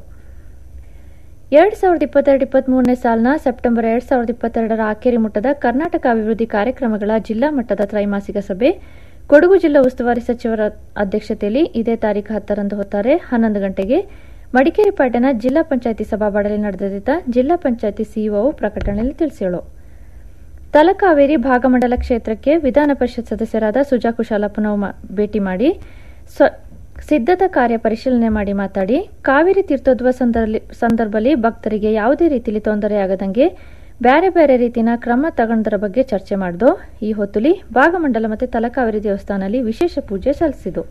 ಎರಡ್ ಸಾವಿರದ ಇಪ್ಪತ್ತೆರಡು ಇಪ್ಪತ್ಮೂರನೇ ಸಾಲಿನ ಸೆಪ್ಟೆಂಬರ್ ಎರಡ್ ಸಾವಿರದ ಇಪ್ಪತ್ತೆರಡರ ಆಖೇರಿ ಮುಟ್ಟದ ಕರ್ನಾಟಕ ಅಭಿವೃದ್ಧಿ ಕಾರ್ಯಕ್ರಮಗಳ ಜಿಲ್ಲಾ ಮಟ್ಟದ ತ್ರೈಮಾಸಿಕ ಸಭೆ ಕೊಡಗು ಜಿಲ್ಲಾ ಉಸ್ತುವಾರಿ ಸಚಿವರ ಅಧ್ಯಕ್ಷತೆಯಲ್ಲಿ ಇದೇ ತಾರೀಕು ಹತ್ತರಂದು ಹೊತ್ತಾರೆ ಹನ್ನೊಂದು ಗಂಟೆಗೆ ಮಡಿಕೇರಿ ಪಟ್ಟಣ ಜಿಲ್ಲಾ ಪಂಚಾಯಿತಿ ಸಭಾಬಾಡಲಿ ನಡೆದಿದ್ದ ಜಿಲ್ಲಾ ಪಂಚಾಯಿತಿ ಸಿಇಒ ಪ್ರಕಟಣೆಯಲ್ಲಿ ತಿಳಿಸಿದರು ತಲಕಾವೇರಿ ಭಾಗಮಂಡಲ ಕ್ಷೇತ್ರಕ್ಕೆ ವಿಧಾನ ಪರಿಷತ್ ಸದಸ್ಯರಾದ ಸುಜಾ ಕುಶಾಲಪ್ಪನವು ಭೇಟಿ ಮಾಡಿ ಸಿದ್ಧತಾ ಕಾರ್ಯ ಪರಿಶೀಲನೆ ಮಾಡಿ ಮಾತಾಡಿ ಕಾವೇರಿ ತೀರ್ಥೋದ್ಭವ ಸಂದರ್ಭದಲ್ಲಿ ಭಕ್ತರಿಗೆ ಯಾವುದೇ ರೀತಿಯಲ್ಲಿ ತೊಂದರೆಯಾಗದಂಗೆ ಬೇರೆ ಬೇರೆ ರೀತಿಯ ಕ್ರಮ ತಗೊಂಡರ ಬಗ್ಗೆ ಚರ್ಚೆ ಮಾಡಿದು ಈ ಹೊತ್ತುಲಿ ಭಾಗಮಂಡಲ ಮತ್ತು ತಲಕಾವೇರಿ ದೇವಸ್ಥಾನದಲ್ಲಿ ವಿಶೇಷ ಪೂಜೆ ಸಲ್ಲಿಸಿತು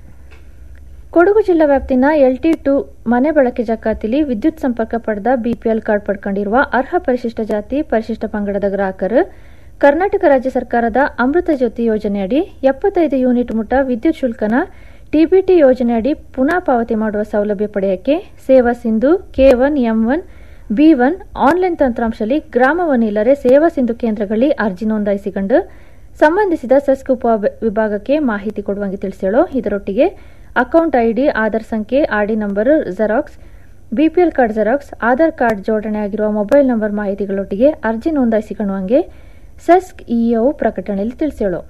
ಕೊಡಗು ಜಿಲ್ಲಾ ವ್ಯಾಪ್ತಿನ ಎಲ್ಟಿ ಟು ಮನೆ ಬಳಕೆ ಜಕಾತಿಲಿ ವಿದ್ಯುತ್ ಸಂಪರ್ಕ ಪಡೆದ ಬಿಪಿಎಲ್ ಕಾರ್ಡ್ ಪಡ್ಕೊಂಡಿರುವ ಅರ್ಹ ಪರಿಶಿಷ್ಟ ಜಾತಿ ಪರಿಶಿಷ್ಟ ಪಂಗಡದ ಗ್ರಾಹಕರು ಕರ್ನಾಟಕ ರಾಜ್ಯ ಸರ್ಕಾರದ ಅಮೃತ ಜ್ಯೋತಿ ಯೋಜನೆಯಡಿ ಎಪ್ಪತ್ತೈದು ಯೂನಿಟ್ ಮುಟ್ಟ ವಿದ್ಯುತ್ ಶುಲ್ಕನ ಟಿಬಿಟಿ ಯೋಜನೆಯಡಿ ಪುನಃ ಪಾವತಿ ಮಾಡುವ ಸೌಲಭ್ಯ ಪಡೆಯಕ್ಕೆ Seva Sindhu K one M one B one online ತಂತ್ರಾಂಶದಲ್ಲಿ ಗ್ರಾಮ ಒನ್ ಇಲ್ಲರೆ ಸೇವಾ ಸಿಂಧು ಕೇಂದ್ರಗಳಲ್ಲಿ ಅರ್ಜಿ ನೋಂದಾಯಿಸಿಕೊಂಡು ಸಂಬಂಧಿಸಿದ ಸೆಸ್ಕ್ ಉಪ ವಿಭಾಗಕ್ಕೆ ಮಾಹಿತಿ ಕೊಡುವಂತೆ ತಿಳಿಸೇಳೋ ಇದರೊಟ್ಟಿಗೆ ಅಕೌಂಟ್ ಐಡಿ ಆಧಾರ್ ಸಂಖ್ಯೆ RD number xerox BPL card xerox Aadhaar card ಜೋಡಣೆ ಆಗಿರುವ ಮೊಬೈಲ್ ನಂಬರ್ ಮಾಹಿತಿಗಳೊಟ್ಟಿಗೆ ಅರ್ಜಿ ನೋಂದಾಯಿಸಿಕೊಳ್ಳುವಂಗೆ ಸೆಸ್ಕ್ ಇಒ ಪ್ರಕಟಣೆಯಲ್ಲಿ ತಿಳಿಸೇಳು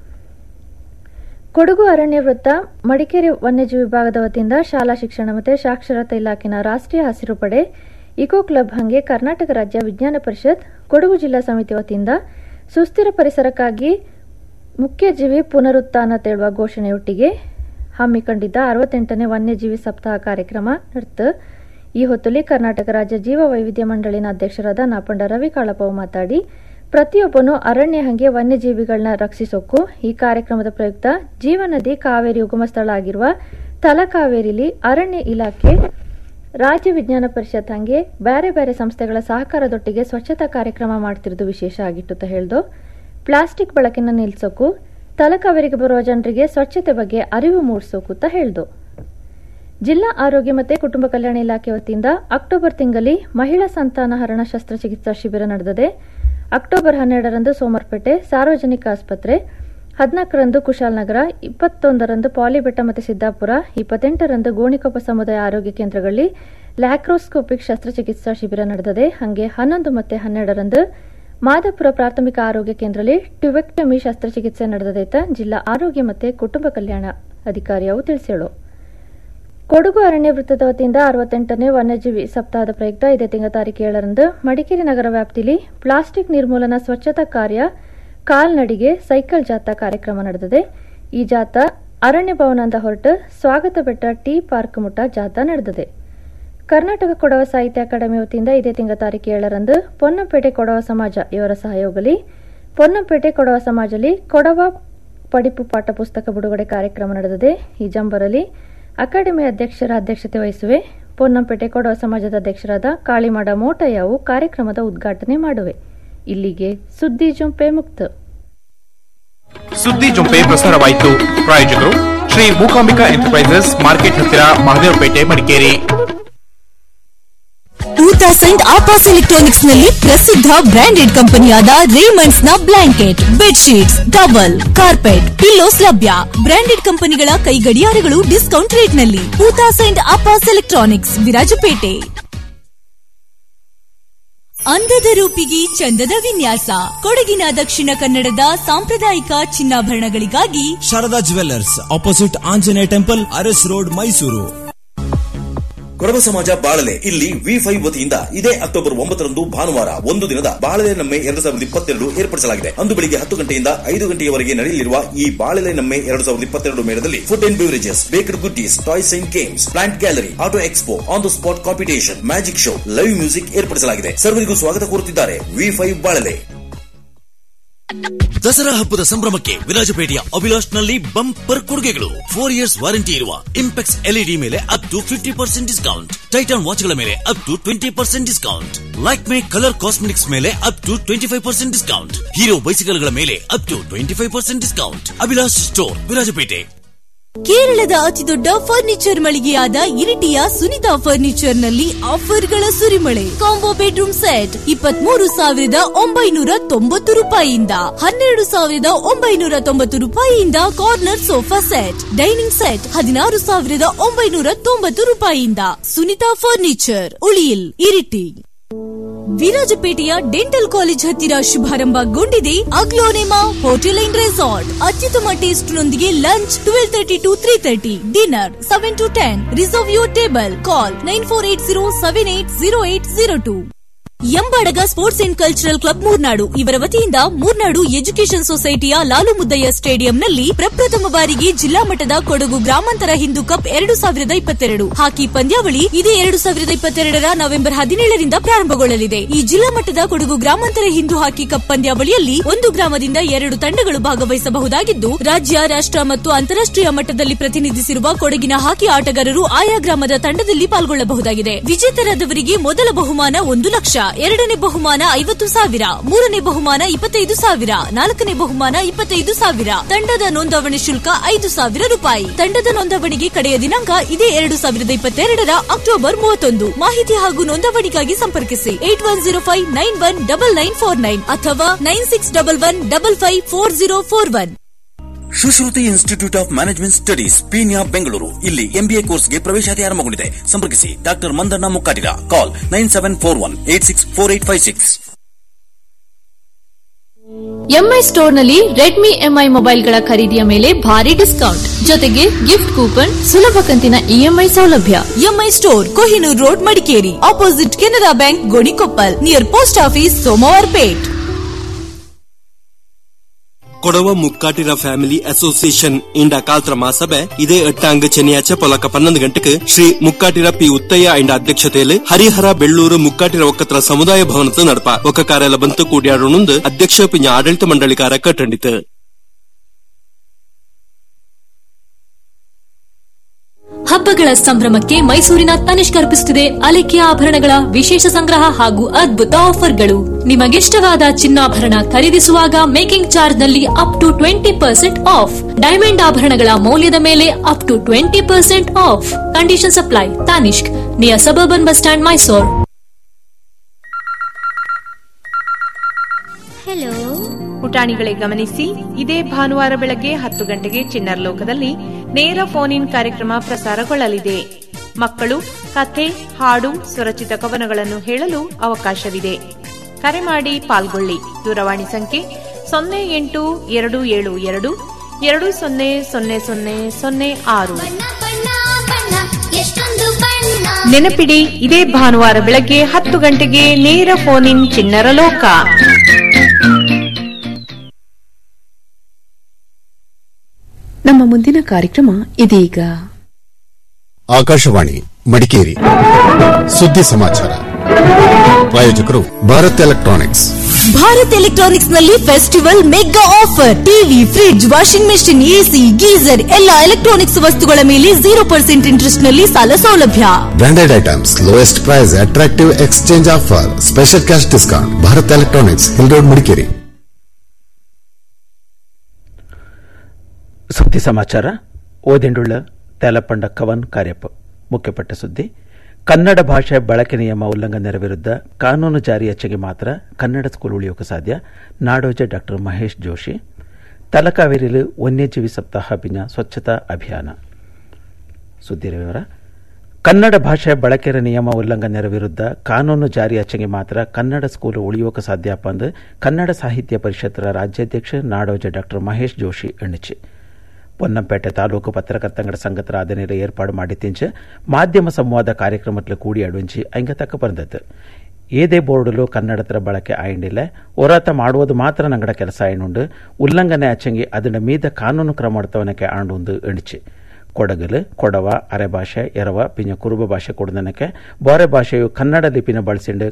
ಕೊಡಗು ಅರಣ್ಯ ವೃತ್ತ ಮಡಿಕೇರಿ ವನ್ಯಜೀವಿ ವಿಭಾಗದ ವತಿಯಿಂದ ಶಾಲಾ ಶಿಕ್ಷಣ ಮತ್ತು ಸಾಕ್ಷರತಾ ಇಲಾಖೆನ ರಾಷ್ಟ್ರೀಯ ಹಸಿರು ಪಡೆ ಇಕೋ ಕ್ಲಬ್ ಹಂಗೆ ಕರ್ನಾಟಕ ರಾಜ್ಯ ವಿಜ್ಞಾನ ಪರಿಷತ್ ಕೊಡಗು ಜಿಲ್ಲಾ ಸಮಿತಿ ವತಿಯಿಂದ ಸುಸ್ಥಿರ ಪರಿಸರಕ್ಕಾಗಿ ಮುಖ್ಯಜೀವಿ ಪುನರುತ್ಥಾನ ತೇಳುವ ಘೋಷಣೆಯೊಟ್ಟಿಗೆ ಹಮ್ಮಿಕೊಂಡಿದ್ದ ಅರವತ್ತೆಂಟನೇ ವನ್ಯಜೀವಿ ಸಪ್ತಾಹ ಕಾರ್ಯಕ್ರಮ ನಡೆದು ಈ ಹೊತ್ತಲ್ಲಿ ಕರ್ನಾಟಕ ರಾಜ್ಯ ಜೀವ ವೈವಿಧ್ಯ ಮಂಡಳಿನ ಅಧ್ಯಕ್ಷರಾದ ನಾಪಂಡ ರವಿ ಕಾಳಪ್ಪವು ಮಾತಾಡಿ ಪ್ರತಿಯೊಬ್ಬನು ಅರಣ್ಯ ಹಂಗೆ ವನ್ಯಜೀವಿಗಳನ್ನ ರಕ್ಷಿಸೋಕು ಈ ಕಾರ್ಯಕ್ರಮದ ಪ್ರಯುಕ್ತ ಜೀವನದಿ ಕಾವೇರಿ ಉಗಮ ಸ್ಥಳ ಆಗಿರುವ ತಲಕಾವೇರಿಲಿ ಅರಣ್ಯ ಇಲಾಖೆ ರಾಜ್ಯ ವಿಜ್ಞಾನ ಪರಿಷತ್ ಹಂಗೆ ಬೇರೆ ಬೇರೆ ಸಂಸ್ಥೆಗಳ ಸಹಕಾರದೊಟ್ಟಿಗೆ ಸ್ವಚ್ಛತಾ ಕಾರ್ಯಕ್ರಮ ಮಾಡ್ತಿರೋದು ವಿಶೇಷ ಆಗಿಟ್ಟು ಹೇಳ್ದು ಪ್ಲಾಸ್ಟಿಕ್ ಬಳಕೆನ ನಿಲ್ಲಿಸೋಕು ತಲಕಾವೇರಿಗೆ ಬರುವ ಜನರಿಗೆ ಸ್ವಚ್ಛತೆ ಬಗ್ಗೆ ಅರಿವು ಮೂಡಿಸೋಕು ಅಂತ ಹೇಳ್ದು ಜಿಲ್ಲಾ ಆರೋಗ್ಯ ಮತ್ತು ಕುಟುಂಬ ಕಲ್ಯಾಣ ಇಲಾಖೆ ವತಿಯಿಂದ ಅಕ್ಟೋಬರ್ ತಿಂಗಳಲ್ಲಿ ಮಹಿಳಾ ಸಂತಾನಹರಣ ಶಸ್ತ್ರಚಿಕಿತ್ಸಾ ಶಿಬಿರ ನಡೆದಿದೆ ಅಕ್ಟೋಬರ್ ಹನ್ನೆರಡರಂದು ಸೋಮರ್ಪೇಟೆ ಸಾರ್ವಜನಿಕ ಆಸ್ಪತ್ರೆ ಹದಿನಾಲ್ಕರಂದು ಕುಶಾಲನಗರ ಇಪ್ಪತ್ತೊಂದರಂದು ಪಾಲಿಬೆಟ್ಟ ಮತ್ತು ಸಿದ್ದಾಪುರ ಇಪ್ಪತ್ತೆಂಟರಂದು ಗೋಣಿಕೊಪ್ಪ ಸಮುದಾಯ ಆರೋಗ್ಯ ಕೇಂದ್ರಗಳಲ್ಲಿ ಲ್ಯಾಕ್ರೋಸ್ಕೋಪಿಕ್ ಶಸ್ತ್ರಚಿಕಿತ್ಸಾ ಶಿಬಿರ ನಡೆದಿದೆ ಹಾಗೆ ಹನ್ನೊಂದು ಮತ್ತು ಹನ್ನೆರಡರಂದು ಮಾದಾಪುರ ಪ್ರಾಥಮಿಕ ಆರೋಗ್ಯ ಕೇಂದ್ರದಲ್ಲಿ ಟ್ಯುವೆಕ್ಟಮಿ ಶಸ್ತ್ರಚಿಕಿತ್ಸೆ ನಡೆದದೈತ ಜಿಲ್ಲಾ ಆರೋಗ್ಯ ಮತ್ತು ಕುಟುಂಬ ಕಲ್ಯಾಣ ಅಧಿಕಾರಿಯವು ತಿಳಿಸೇಳು ಕೊಡಗು ಅರಣ್ಯ ವೃತ್ತದ ವತಿಯಿಂದ ಅರವತ್ತೆಂಟನೇ ವನ್ಯಜೀವಿ ಸಪ್ತಾಹದ ಪ್ರಯುಕ್ತ ಇದೇ ತಿಂಗಳ ತಾರೀಕು ಏಳರಂದು ಮಡಿಕೇರಿ ನಗರ ವ್ಯಾಪ್ತಿಯಲ್ಲಿ ಪ್ಲಾಸ್ಟಿಕ್ ನಿರ್ಮೂಲನಾ ಸ್ವಚ್ಛತಾ ಕಾರ್ಯ ಕಾಲ್ನಡಿಗೆ ಸೈಕಲ್ ಜಾಥಾ ಕಾರ್ಯಕ್ರಮ ನಡೆದಿದೆ ಈ ಜಾಥಾ ಅರಣ್ಯ ಭವನದಿಂದ ಹೊರಟು ಸ್ವಾಗತ ಬೆಟ್ಟ ಟಿ ಪಾರ್ಕ್ ಮುಟ್ಟ ಜಾಥಾ ನಡೆದಿದೆ ಕರ್ನಾಟಕ ಕೊಡವ ಸಾಹಿತ್ಯ ಅಕಾಡೆಮಿ ವತಿಯಿಂದ ಇದೇ ತಿಂಗಳ ತಾರೀಕು ಏಳರಂದು ಪೊನ್ನಂಪೇಟೆ ಕೊಡವ ಸಮಾಜ ಇವರ ಸಹಯೋಗದಲ್ಲಿ ಪೊನ್ನಂಪೇಟೆ ಕೊಡವ ಸಮಾಜದಲ್ಲಿ ಕೊಡವ ಪಡಿಪು ಪಾಠ ಪುಸ್ತಕ ಬಿಡುಗಡೆ ಕಾರ್ಯಕ್ರಮ ನಡೆದಿದೆ ಈ ಜಂಬರಲ್ಲಿ ಅಕಾಡೆಮಿ ಅಧ್ಯಕ್ಷರ ಅಧ್ಯಕ್ಷತೆ ವಹಿಸುವೆ ಪೊನ್ನಂಪೇಟೆ ಕೊಡವ ಸಮಾಜದ ಅಧ್ಯಕ್ಷರಾದ ಕಾಳಿಮಾಡ ಮೋಟಯ್ಯವು ಕಾರ್ಯಕ್ರಮದ ಉದ್ಘಾಟನೆ ಮಾಡುವೆ ಇಲ್ಲಿಗೆ ಸುದ್ದಿ ಜೊಂಪೆ ಮುಕ್ತ ಸುದ್ದಿ ಜೊಂಪೆ ಪ್ರಸಾರವಾಯಿತು ಪ್ರಾಯೋಜಕರು ಶ್ರೀ ಮೂಕಾಂಬಿಕಾ ಎಂಟರ್ಪ್ರೈಸಸ್ ಮಾರ್ಕೆಟ್ ಹತ್ತಿರ ಮಹದೇವಪೇಟೆ ಮಡಿಕೇರಿ ಟೂ ತೌಸಂಡ್ ಆಪಾಸ್ ಎಲೆಕ್ಟ್ರಾನಿಕ್ಸ್ ನಲ್ಲಿ ಪ್ರಸಿದ್ಧ ಬ್ರಾಂಡೆಡ್ ಕಂಪನಿಯಾದ ರೇಮಂಡ್ಸ್ ನ blanket bedsheets double carpet pillows ಲಭ್ಯ ಬ್ರಾಂಡೆಡ್ ಕಂಪನಿಗಳ ಕೈ ಗಡಿಯಾರಗಳು ಡಿಸ್ಕೌಂಟ್ ರೇಟ್ ನಲ್ಲಿ ಟೂ ತೌಸಂಡ್ ಆಪಾಸ್ ಎಲೆಕ್ಟ್ರಾನಿಕ್ಸ್ ವಿರಾಜಪೇಟೆ ಅಂದದ ರೂಪಿಗೆ ಚಂದದ ವಿನ್ಯಾಸ ಕೊಡಗಿನ ದಕ್ಷಿಣ ಕನ್ನಡದ ಸಾಂಪ್ರದಾಯಿಕ ಚಿನ್ನಾಭರಣಗಳಿಗಾಗಿ Sharada jewellers opposite Anjaneya temple Aras road Mysuru Kodava Samaja Balale ಇಲ್ಲಿ ವಿ ಫೈವ್ ವತಿಯಿಂದ ಇದೇ ಅಕ್ಟೋಬರ್ ಒಂಬತ್ತರಂದು ಭಾನುವಾರ ಒಂದು ದಿನದ ಬಾಳಲೆ ನಮ್ಮೆ ಎರಡು ಸಾವಿರದ ಇಪ್ಪತ್ತೆರಡು ಏರ್ಪಡಿಸಲಾಗಿದೆ ಅಂದು ಬೆಳಿಗ್ಗೆ ಹತ್ತು ಗಂಟೆಯಿಂದ ಐದು ಗಂಟೆಯವರೆಗೆ ನಡೆಯಲಿರುವ ಈ ಬಾಳಲೆ ನಮ್ಮೆ ಎರಡು ಸಾವಿರದ ಇಪ್ಪತ್ತೆರಡು ಮೇಳದಲ್ಲಿ food and beverages baked goodies toys and games plant gallery auto expo on the spot competition magic show live music ಏರ್ಪಡಿಸಲಾಗಿದೆ ಸರ್ವರಿಗೂ ಸ್ವಾಗತ ಕೋರುತ್ತಿದ್ದಾರೆ ವಿ ಫೈವ್ ಬಾಳಲೆ ದಸರಾ ಹಬ್ಬದ ಸಂಭ್ರಮಕ್ಕೆ ವಿರಾಜಪೇಟೆಯ ಅಭಿಲಾಷ್ನಲ್ಲಿ ಬಂಪರ್ ಕೊಡುಗೆಗಳು ಫೋರ್ ಇಯರ್ಸ್ ವಾರಂಟಿ ಇರುವ ಇಂಪೆಕ್ಸ್ ಎಲ್ಇಡಿ ಮೇಲೆ up to fifty percent discount Titan ವಾಚ್ಗಳ ಮೇಲೆ up to twenty percent discount Lakme colour cosmetics ಮೇಲೆ up to twenty five percent discount Hero ಬೈಸಿಕಲ್ಗಳ ಮೇಲೆ up to twenty five percent discount Abhilash store Virajpet ಕೇರಳದ ಅತಿದೊಡ್ಡ ಫರ್ನಿಚರ್ ಮಳಿಗೆಯಾದ ಇರಿಟಿಯ ಸುನಿತಾ ಫರ್ನಿಚರ್ ನಲ್ಲಿ ಆಫರ್ಗಳ ಸುರಿಮಳೆ ಕಾಂಬೋ ಬೆಡ್ರೂಮ್ ಸೆಟ್ ಇಪ್ಪತ್ಮೂರು ಸಾವಿರದ ಒಂಬೈನೂರ ತೊಂಬತ್ತು ರೂಪಾಯಿಯಿಂದ ಹನ್ನೆರಡು ಸಾವಿರದ ಒಂಬೈನೂರ ತೊಂಬತ್ತು ರೂಪಾಯಿಯಿಂದ corner sofa set dining set ಹದಿನಾರು ಸಾವಿರದ ಒಂಬೈನೂರ ತೊಂಬತ್ತು ರೂಪಾಯಿಯಿಂದ ಸುನಿತಾ ಫರ್ನಿಚರ್ ಉಳಿಯಿಲ್ ಇರಿಟಿ ವಿರಾಜಪೇಟೆಯ ಡೆಂಟಲ್ ಕಾಲೇಜ್ ಹತ್ತಿರ ಶುಭಾರಂಭಗೊಂಡಿದೆ ಅಗ್ಲೋನೆಮಾ ಹೋಟೆಲ್ ಅಂಡ್ ರೆಸಾರ್ಟ್ ಅತ್ಯುತ್ತಮ ಟೇಸ್ಟ್ ನೊಂದಿಗೆ lunch twelve thirty to three thirty dinner seven to ten reserve your table call nine four eight zero seven eight zero eight zero two ಎಂಬಡಗ sports and cultural club Murnad ಇವರ ವತಿಯಿಂದ ಮೂರ್ನಾಡು ಎಜುಕೇಷನ್ ಸೊಸೈಟಿಯ ಲಾಲು ಮುದ್ದಯ್ಯ ಸ್ಟೇಡಿಯಂನಲ್ಲಿ ಪ್ರಪ್ರಥಮ ಬಾರಿಗೆ ಜಿಲ್ಲಾ ಮಟ್ಟದ ಕೊಡಗು ಗ್ರಾಮಾಂತರ ಹಿಂದೂ ಕಪ್ ಎರಡು ಸಾವಿರದ ಇಪ್ಪತ್ತೆರಡು ಹಾಕಿ ಪಂದ್ಯಾವಳಿ ಇದೇ ಎರಡು ಸಾವಿರದ ಇಪ್ಪತ್ತೆರಡರ ನವೆಂಬರ್ ಹದಿನೇಳರಿಂದ ಪ್ರಾರಂಭಗೊಳ್ಳಲಿದೆ ಈ ಜಿಲ್ಲಾ ಮಟ್ಟದ ಕೊಡಗು ಗ್ರಾಮಾಂತರ ಹಿಂದೂ ಹಾಕಿ ಕಪ್ ಪಂದ್ಯಾವಳಿಯಲ್ಲಿ ಒಂದು ಗ್ರಾಮದಿಂದ ಎರಡು ತಂಡಗಳು ಭಾಗವಹಿಸಬಹುದಾಗಿದ್ದು ರಾಜ್ಯ ರಾಷ್ಟ್ರ ಮತ್ತು ಅಂತಾರಾಷ್ಟ್ರೀಯ ಮಟ್ಟದಲ್ಲಿ ಪ್ರತಿನಿಧಿಸಿರುವ ಕೊಡಗಿನ ಹಾಕಿ ಆಟಗಾರರು ಆಯಾ ಗ್ರಾಮದ ತಂಡದಲ್ಲಿ ಪಾಲ್ಗೊಳ್ಳಬಹುದಾಗಿದೆ ವಿಜೇತರಾದವರಿಗೆ ಮೊದಲ ಬಹುಮಾನ ಒಂದು ಲಕ್ಷ ಎರಡನೇ ಬಹುಮಾನ ಐವತ್ತು ಸಾವಿರ ಮೂರನೇ ಬಹುಮಾನ ಇಪ್ಪತ್ತೈದು ಸಾವಿರ ನಾಲ್ಕನೇ ಬಹುಮಾನ ಇಪ್ಪತ್ತೈದು ಸಾವಿರ ತಂಡದ ನೋಂದಣಿ ಶುಲ್ಕ ಐದು ಸಾವಿರ ರೂಪಾಯಿ ತಂಡದ ನೋಂದಣಿಗೆ ಕಡೆಯ ದಿನಾಂಕ ಇದೇ ಎರಡು ಸಾವಿರದ ಇಪ್ಪತ್ತೆರಡರ ಅಕ್ಟೋಬರ್ ಮೂವತ್ತೊಂದು ಮಾಹಿತಿ ಹಾಗೂ ನೋಂದಣಿಗಾಗಿ ಸಂಪರ್ಕಿಸಿ eight one zero five nine one double nine four nine ಅಥವಾ nine six double one double five four zero four one Sushruti institute of management studies Peenya Bengaluru ಇಲ್ಲಿ ಎಂಬಿಎ ಕೋರ್ಸ್ಗೆ ಪ್ರವೇಶಾತಿ ಆರಂಭಗೊಂಡಿದೆ ಸಂಪರ್ಕಿಸಿ doctor Mandanna Mukkatira call nine seven four one eight six four eight five six MI ಸ್ಟೋರ್ನಲ್ಲಿ ರೆಡ್ಮಿ ಎಂಐ ಮೊಬೈಲ್ಗಳ ಖರೀದಿಯ ಮೇಲೆ ಭಾರಿ ಡಿಸ್ಕೌಂಟ್ ಜೊತೆಗೆ ಗಿಫ್ಟ್ ಕೂಪನ್ ಸುಲಭ ಕಂತಿನ ಇಎಂಐ ಸೌಲಭ್ಯ MI store Kohinoor road Madikeri opposite Canara bank Gonikoppal near post office Somwarpet Kodava Mukkatira family association ಇಂಡ ಕಾಲ್ತ್ರ ಮಾಸಭೆ ಇದೇ ಎಟ್ಟಾಂಗ್ ಚೆನ್ನಿಯಾಚೆ ಪೊಲಕ ಪನ್ನೊಂದು ಗಂಟೆಗೆ ಶ್ರೀ ಮುಕ್ಕಾಟಿರ ಪಿ ಉತ್ತಯ್ಯ ಇಂಡ ಅಧ್ಯಕ್ಷತೆಯಲ್ಲಿ ಹರಿಹರ ಬೆಳ್ಳೂರು ಮುಕ್ಕಾಟಿರ ಒಕ್ಕತ್ರ ಸಮುದಾಯ ಭವನದ ನಡಪ ಒಕ್ಕ ಕಾರ್ಯಾಲ ಬಂತು ಕೂಡಿಯಾಡೋಣಂದು ಅಧ್ಯಕ್ಷ ಪಿಂಜ ಆಡಳಿತ ಮಂಡಳಿಕಾರ ಕಟ್ಟಂಡಿತು ಹಬ್ಬಗಳ ಸಂಭ್ರಮಕ್ಕೆ ಮೈಸೂರಿನ ತನಿಷ್ಕ್ ಅರ್ಪಿಸುತ್ತಿದೆ ಅಲೆಕೆಯ ಆಭರಣಗಳ ವಿಶೇಷ ಸಂಗ್ರಹ ಹಾಗೂ ಅದ್ಭುತ ಆಫರ್ಗಳು ನಿಮಗಿಷ್ಟವಾದ ಚಿನ್ನಾಭರಣ ಖರೀದಿಸುವಾಗ ಮೇಕಿಂಗ್ ಚಾರ್ಜ್ ನಲ್ಲಿ up to twenty percent off diamond ಆಭರಣಗಳ ಮೌಲ್ಯದ ಮೇಲೆ up to twenty percent off condition supply Tanishq near suburban bus stand Mysore hello ಪುಟಾಣಿಗಳೇ ಗಮನಿಸಿ ಇದೇ ಭಾನುವಾರ ಬೆಳಗ್ಗೆ ಹತ್ತು ಗಂಟೆಗೆ ಚಿನ್ನರ್ ಲೋಕದಲ್ಲಿ ನೇರ ಫೋನ್ ಇನ್ ಕಾರ್ಯಕ್ರಮ ಪ್ರಸಾರಗೊಳ್ಳಲಿದೆ ಮಕ್ಕಳು ಕಥೆ ಹಾಡು ಸ್ವರಚಿತ ಕವನಗಳನ್ನು ಹೇಳಲು ಅವಕಾಶವಿದೆ ಕರೆ ಮಾಡಿ ಪಾಲ್ಗೊಳ್ಳಿ ದೂರವಾಣಿ ಸಂಖ್ಯೆ ಸೊನ್ನೆ ಎಂಟು ಎರಡು ಏಳು ಎರಡು ಎರಡು ಸೊನ್ನೆ ಸೊನ್ನೆ ಸೊನ್ನೆ ಸೊನ್ನೆ ಆರು ನೆನಪಿಡಿ ಇದೇ ಭಾನುವಾರ ಬೆಳಗ್ಗೆ ಹತ್ತು ಗಂಟೆಗೆ ನೇರ ಫೋನ್ ಇನ್ ಚಿನ್ನರ ಲೋಕ ನಮ್ಮ ಮುಂದಿನ ಕಾರ್ಯಕ್ರಮ ಇದೀಗ ಆಕಾಶವಾಣಿ ಮಡಿಕೇರಿ ಸುದ್ದಿ ಸಮಾಚಾರ ಪ್ರಾಯೋಜಕರು ಭಾರತ್ ಎಲೆಕ್ಟ್ರಾನಿಕ್ಸ್ ಭಾರತ್ ಎಲೆಕ್ಟ್ರಾನಿಕ್ಸ್ ನಲ್ಲಿ festival mega offer TV fridge washing machine AC geyser ಎಲ್ಲ ಎಲೆಕ್ಟ್ರಾನಿಕ್ಸ್ ವಸ್ತುಗಳ ಮೇಲೆ ಜೀರೋ ಪರ್ಸೆಂಟ್ ಇಂಟ್ರೆಸ್ಟ್ ನಲ್ಲಿ ಸಾಲ ಸೌಲಭ್ಯ branded items lowest price attractive exchange offer special cash discount Bharat electronics hill road Madikeri ಸುದ್ದಿ ಸಮಾಚಾರ ಓದಿಂಡುಳ್ಳ ತೇಲಪಂಡ ಕವನ್ ಕಾರ್ಯಪ್ಪ ಮುಖ್ಯಪಟ್ಟ ಸುದ್ದಿ ಕನ್ನಡ ಭಾಷೆ ಬಳಕೆ ನಿಯಮ ಉಲ್ಲಂಘನೆ ವಿರುದ್ಧ ಕಾನೂನು ಜಾರಿಯಚ್ಚೆಗೆ ಮಾತ್ರ ಕನ್ನಡ ಸ್ಕೂಲ್ ಉಳಿಯೋಕೆ ಸಾಧ್ಯ ನಾಡೋಜ ಡಾಕ್ಟರ್ ಮಹೇಶ್ ಜೋಶಿ ತಲಕಾವೇರಿಯಲ್ಲಿ ವನ್ಯಜೀವಿ ಸಪ್ತಾಹ ಪಿಂಜ ಸ್ವಚ್ಛತಾ ಅಭಿಯಾನ ಸುದ್ದಿ ವಿವರ ಕನ್ನಡ ಭಾಷೆ ಬಳಕೆರ ನಿಯಮ ಉಲ್ಲಂಘನೆರ ವಿರುದ್ಧ ಕಾನೂನು ಜಾರಿ ಅಚ್ಚಂಗೆ ಮಾತ್ರ ಕನ್ನಡ ಸ್ಕೂಲು ಉಳಿಯೋಕೆ ಸಾಧ್ಯ ಅಂದು ಕನ್ನಡ ಸಾಹಿತ್ಯ ಪರಿಷತ್ತರ ರಾಜ್ಯಾಧ್ಯಕ್ಷ ನಾಡೋಜ ಡಾಕ್ಟರ್ ಮಹೇಶ್ ಜೋಶಿ ಎಣ್ಣಿಚಿ ಪೊನ್ನಂಪೇಟೆ ತಾಲೂಕು ಪತ್ರಕರ್ತಂಗಡ ಸಂಘತರ ಆದನೇರ ಏರ್ಪಾಡು ಮಾಡಿತ್ತಿಂಚ ಮಾಧ್ಯಮ ಸಂವಾದ ಕಾರ್ಯಕ್ರಮത്തിൽ ಕೂಡಿ ಅಡುಂಚಿ ಅಂಗ ತಕ್ಕ ಬಂದದ್ದು ಏದೇ ಬೋರ್ಡುಲು ಕನ್ನಡತರ ಬಳಕೆ ಆಯಿಂಡಿಲ್ಲ ಹೋರಾಟ ಮಾಡುವುದು ಮಾತ್ರ ನಂಗಡ ಕೆಲಸ ಆಯ್ನುಂಡು ಉಲ್ಲಂಘನೆ ಅಚ್ಚಂಗಿ ಅದನ್ನ ಮೀದ ಕಾನೂನು ಕ್ರಮ എടുത്തവനൊക്കെ ആണ്ടുണ്ട് എണിച്ച് ಕೊಡಗಲು ಕೊಡವ ಅರೆ ಭಾಷೆ ಎರವ ಪಿಂಜ ಕುರುಬ ಭಾಷೆ ಕೊಡದನಕ್ಕೆ ಬಾರೆ ಭಾಷೆಯು ಕನ್ನಡ ಲಿಪಿನ ಬಳಸಿಂಡು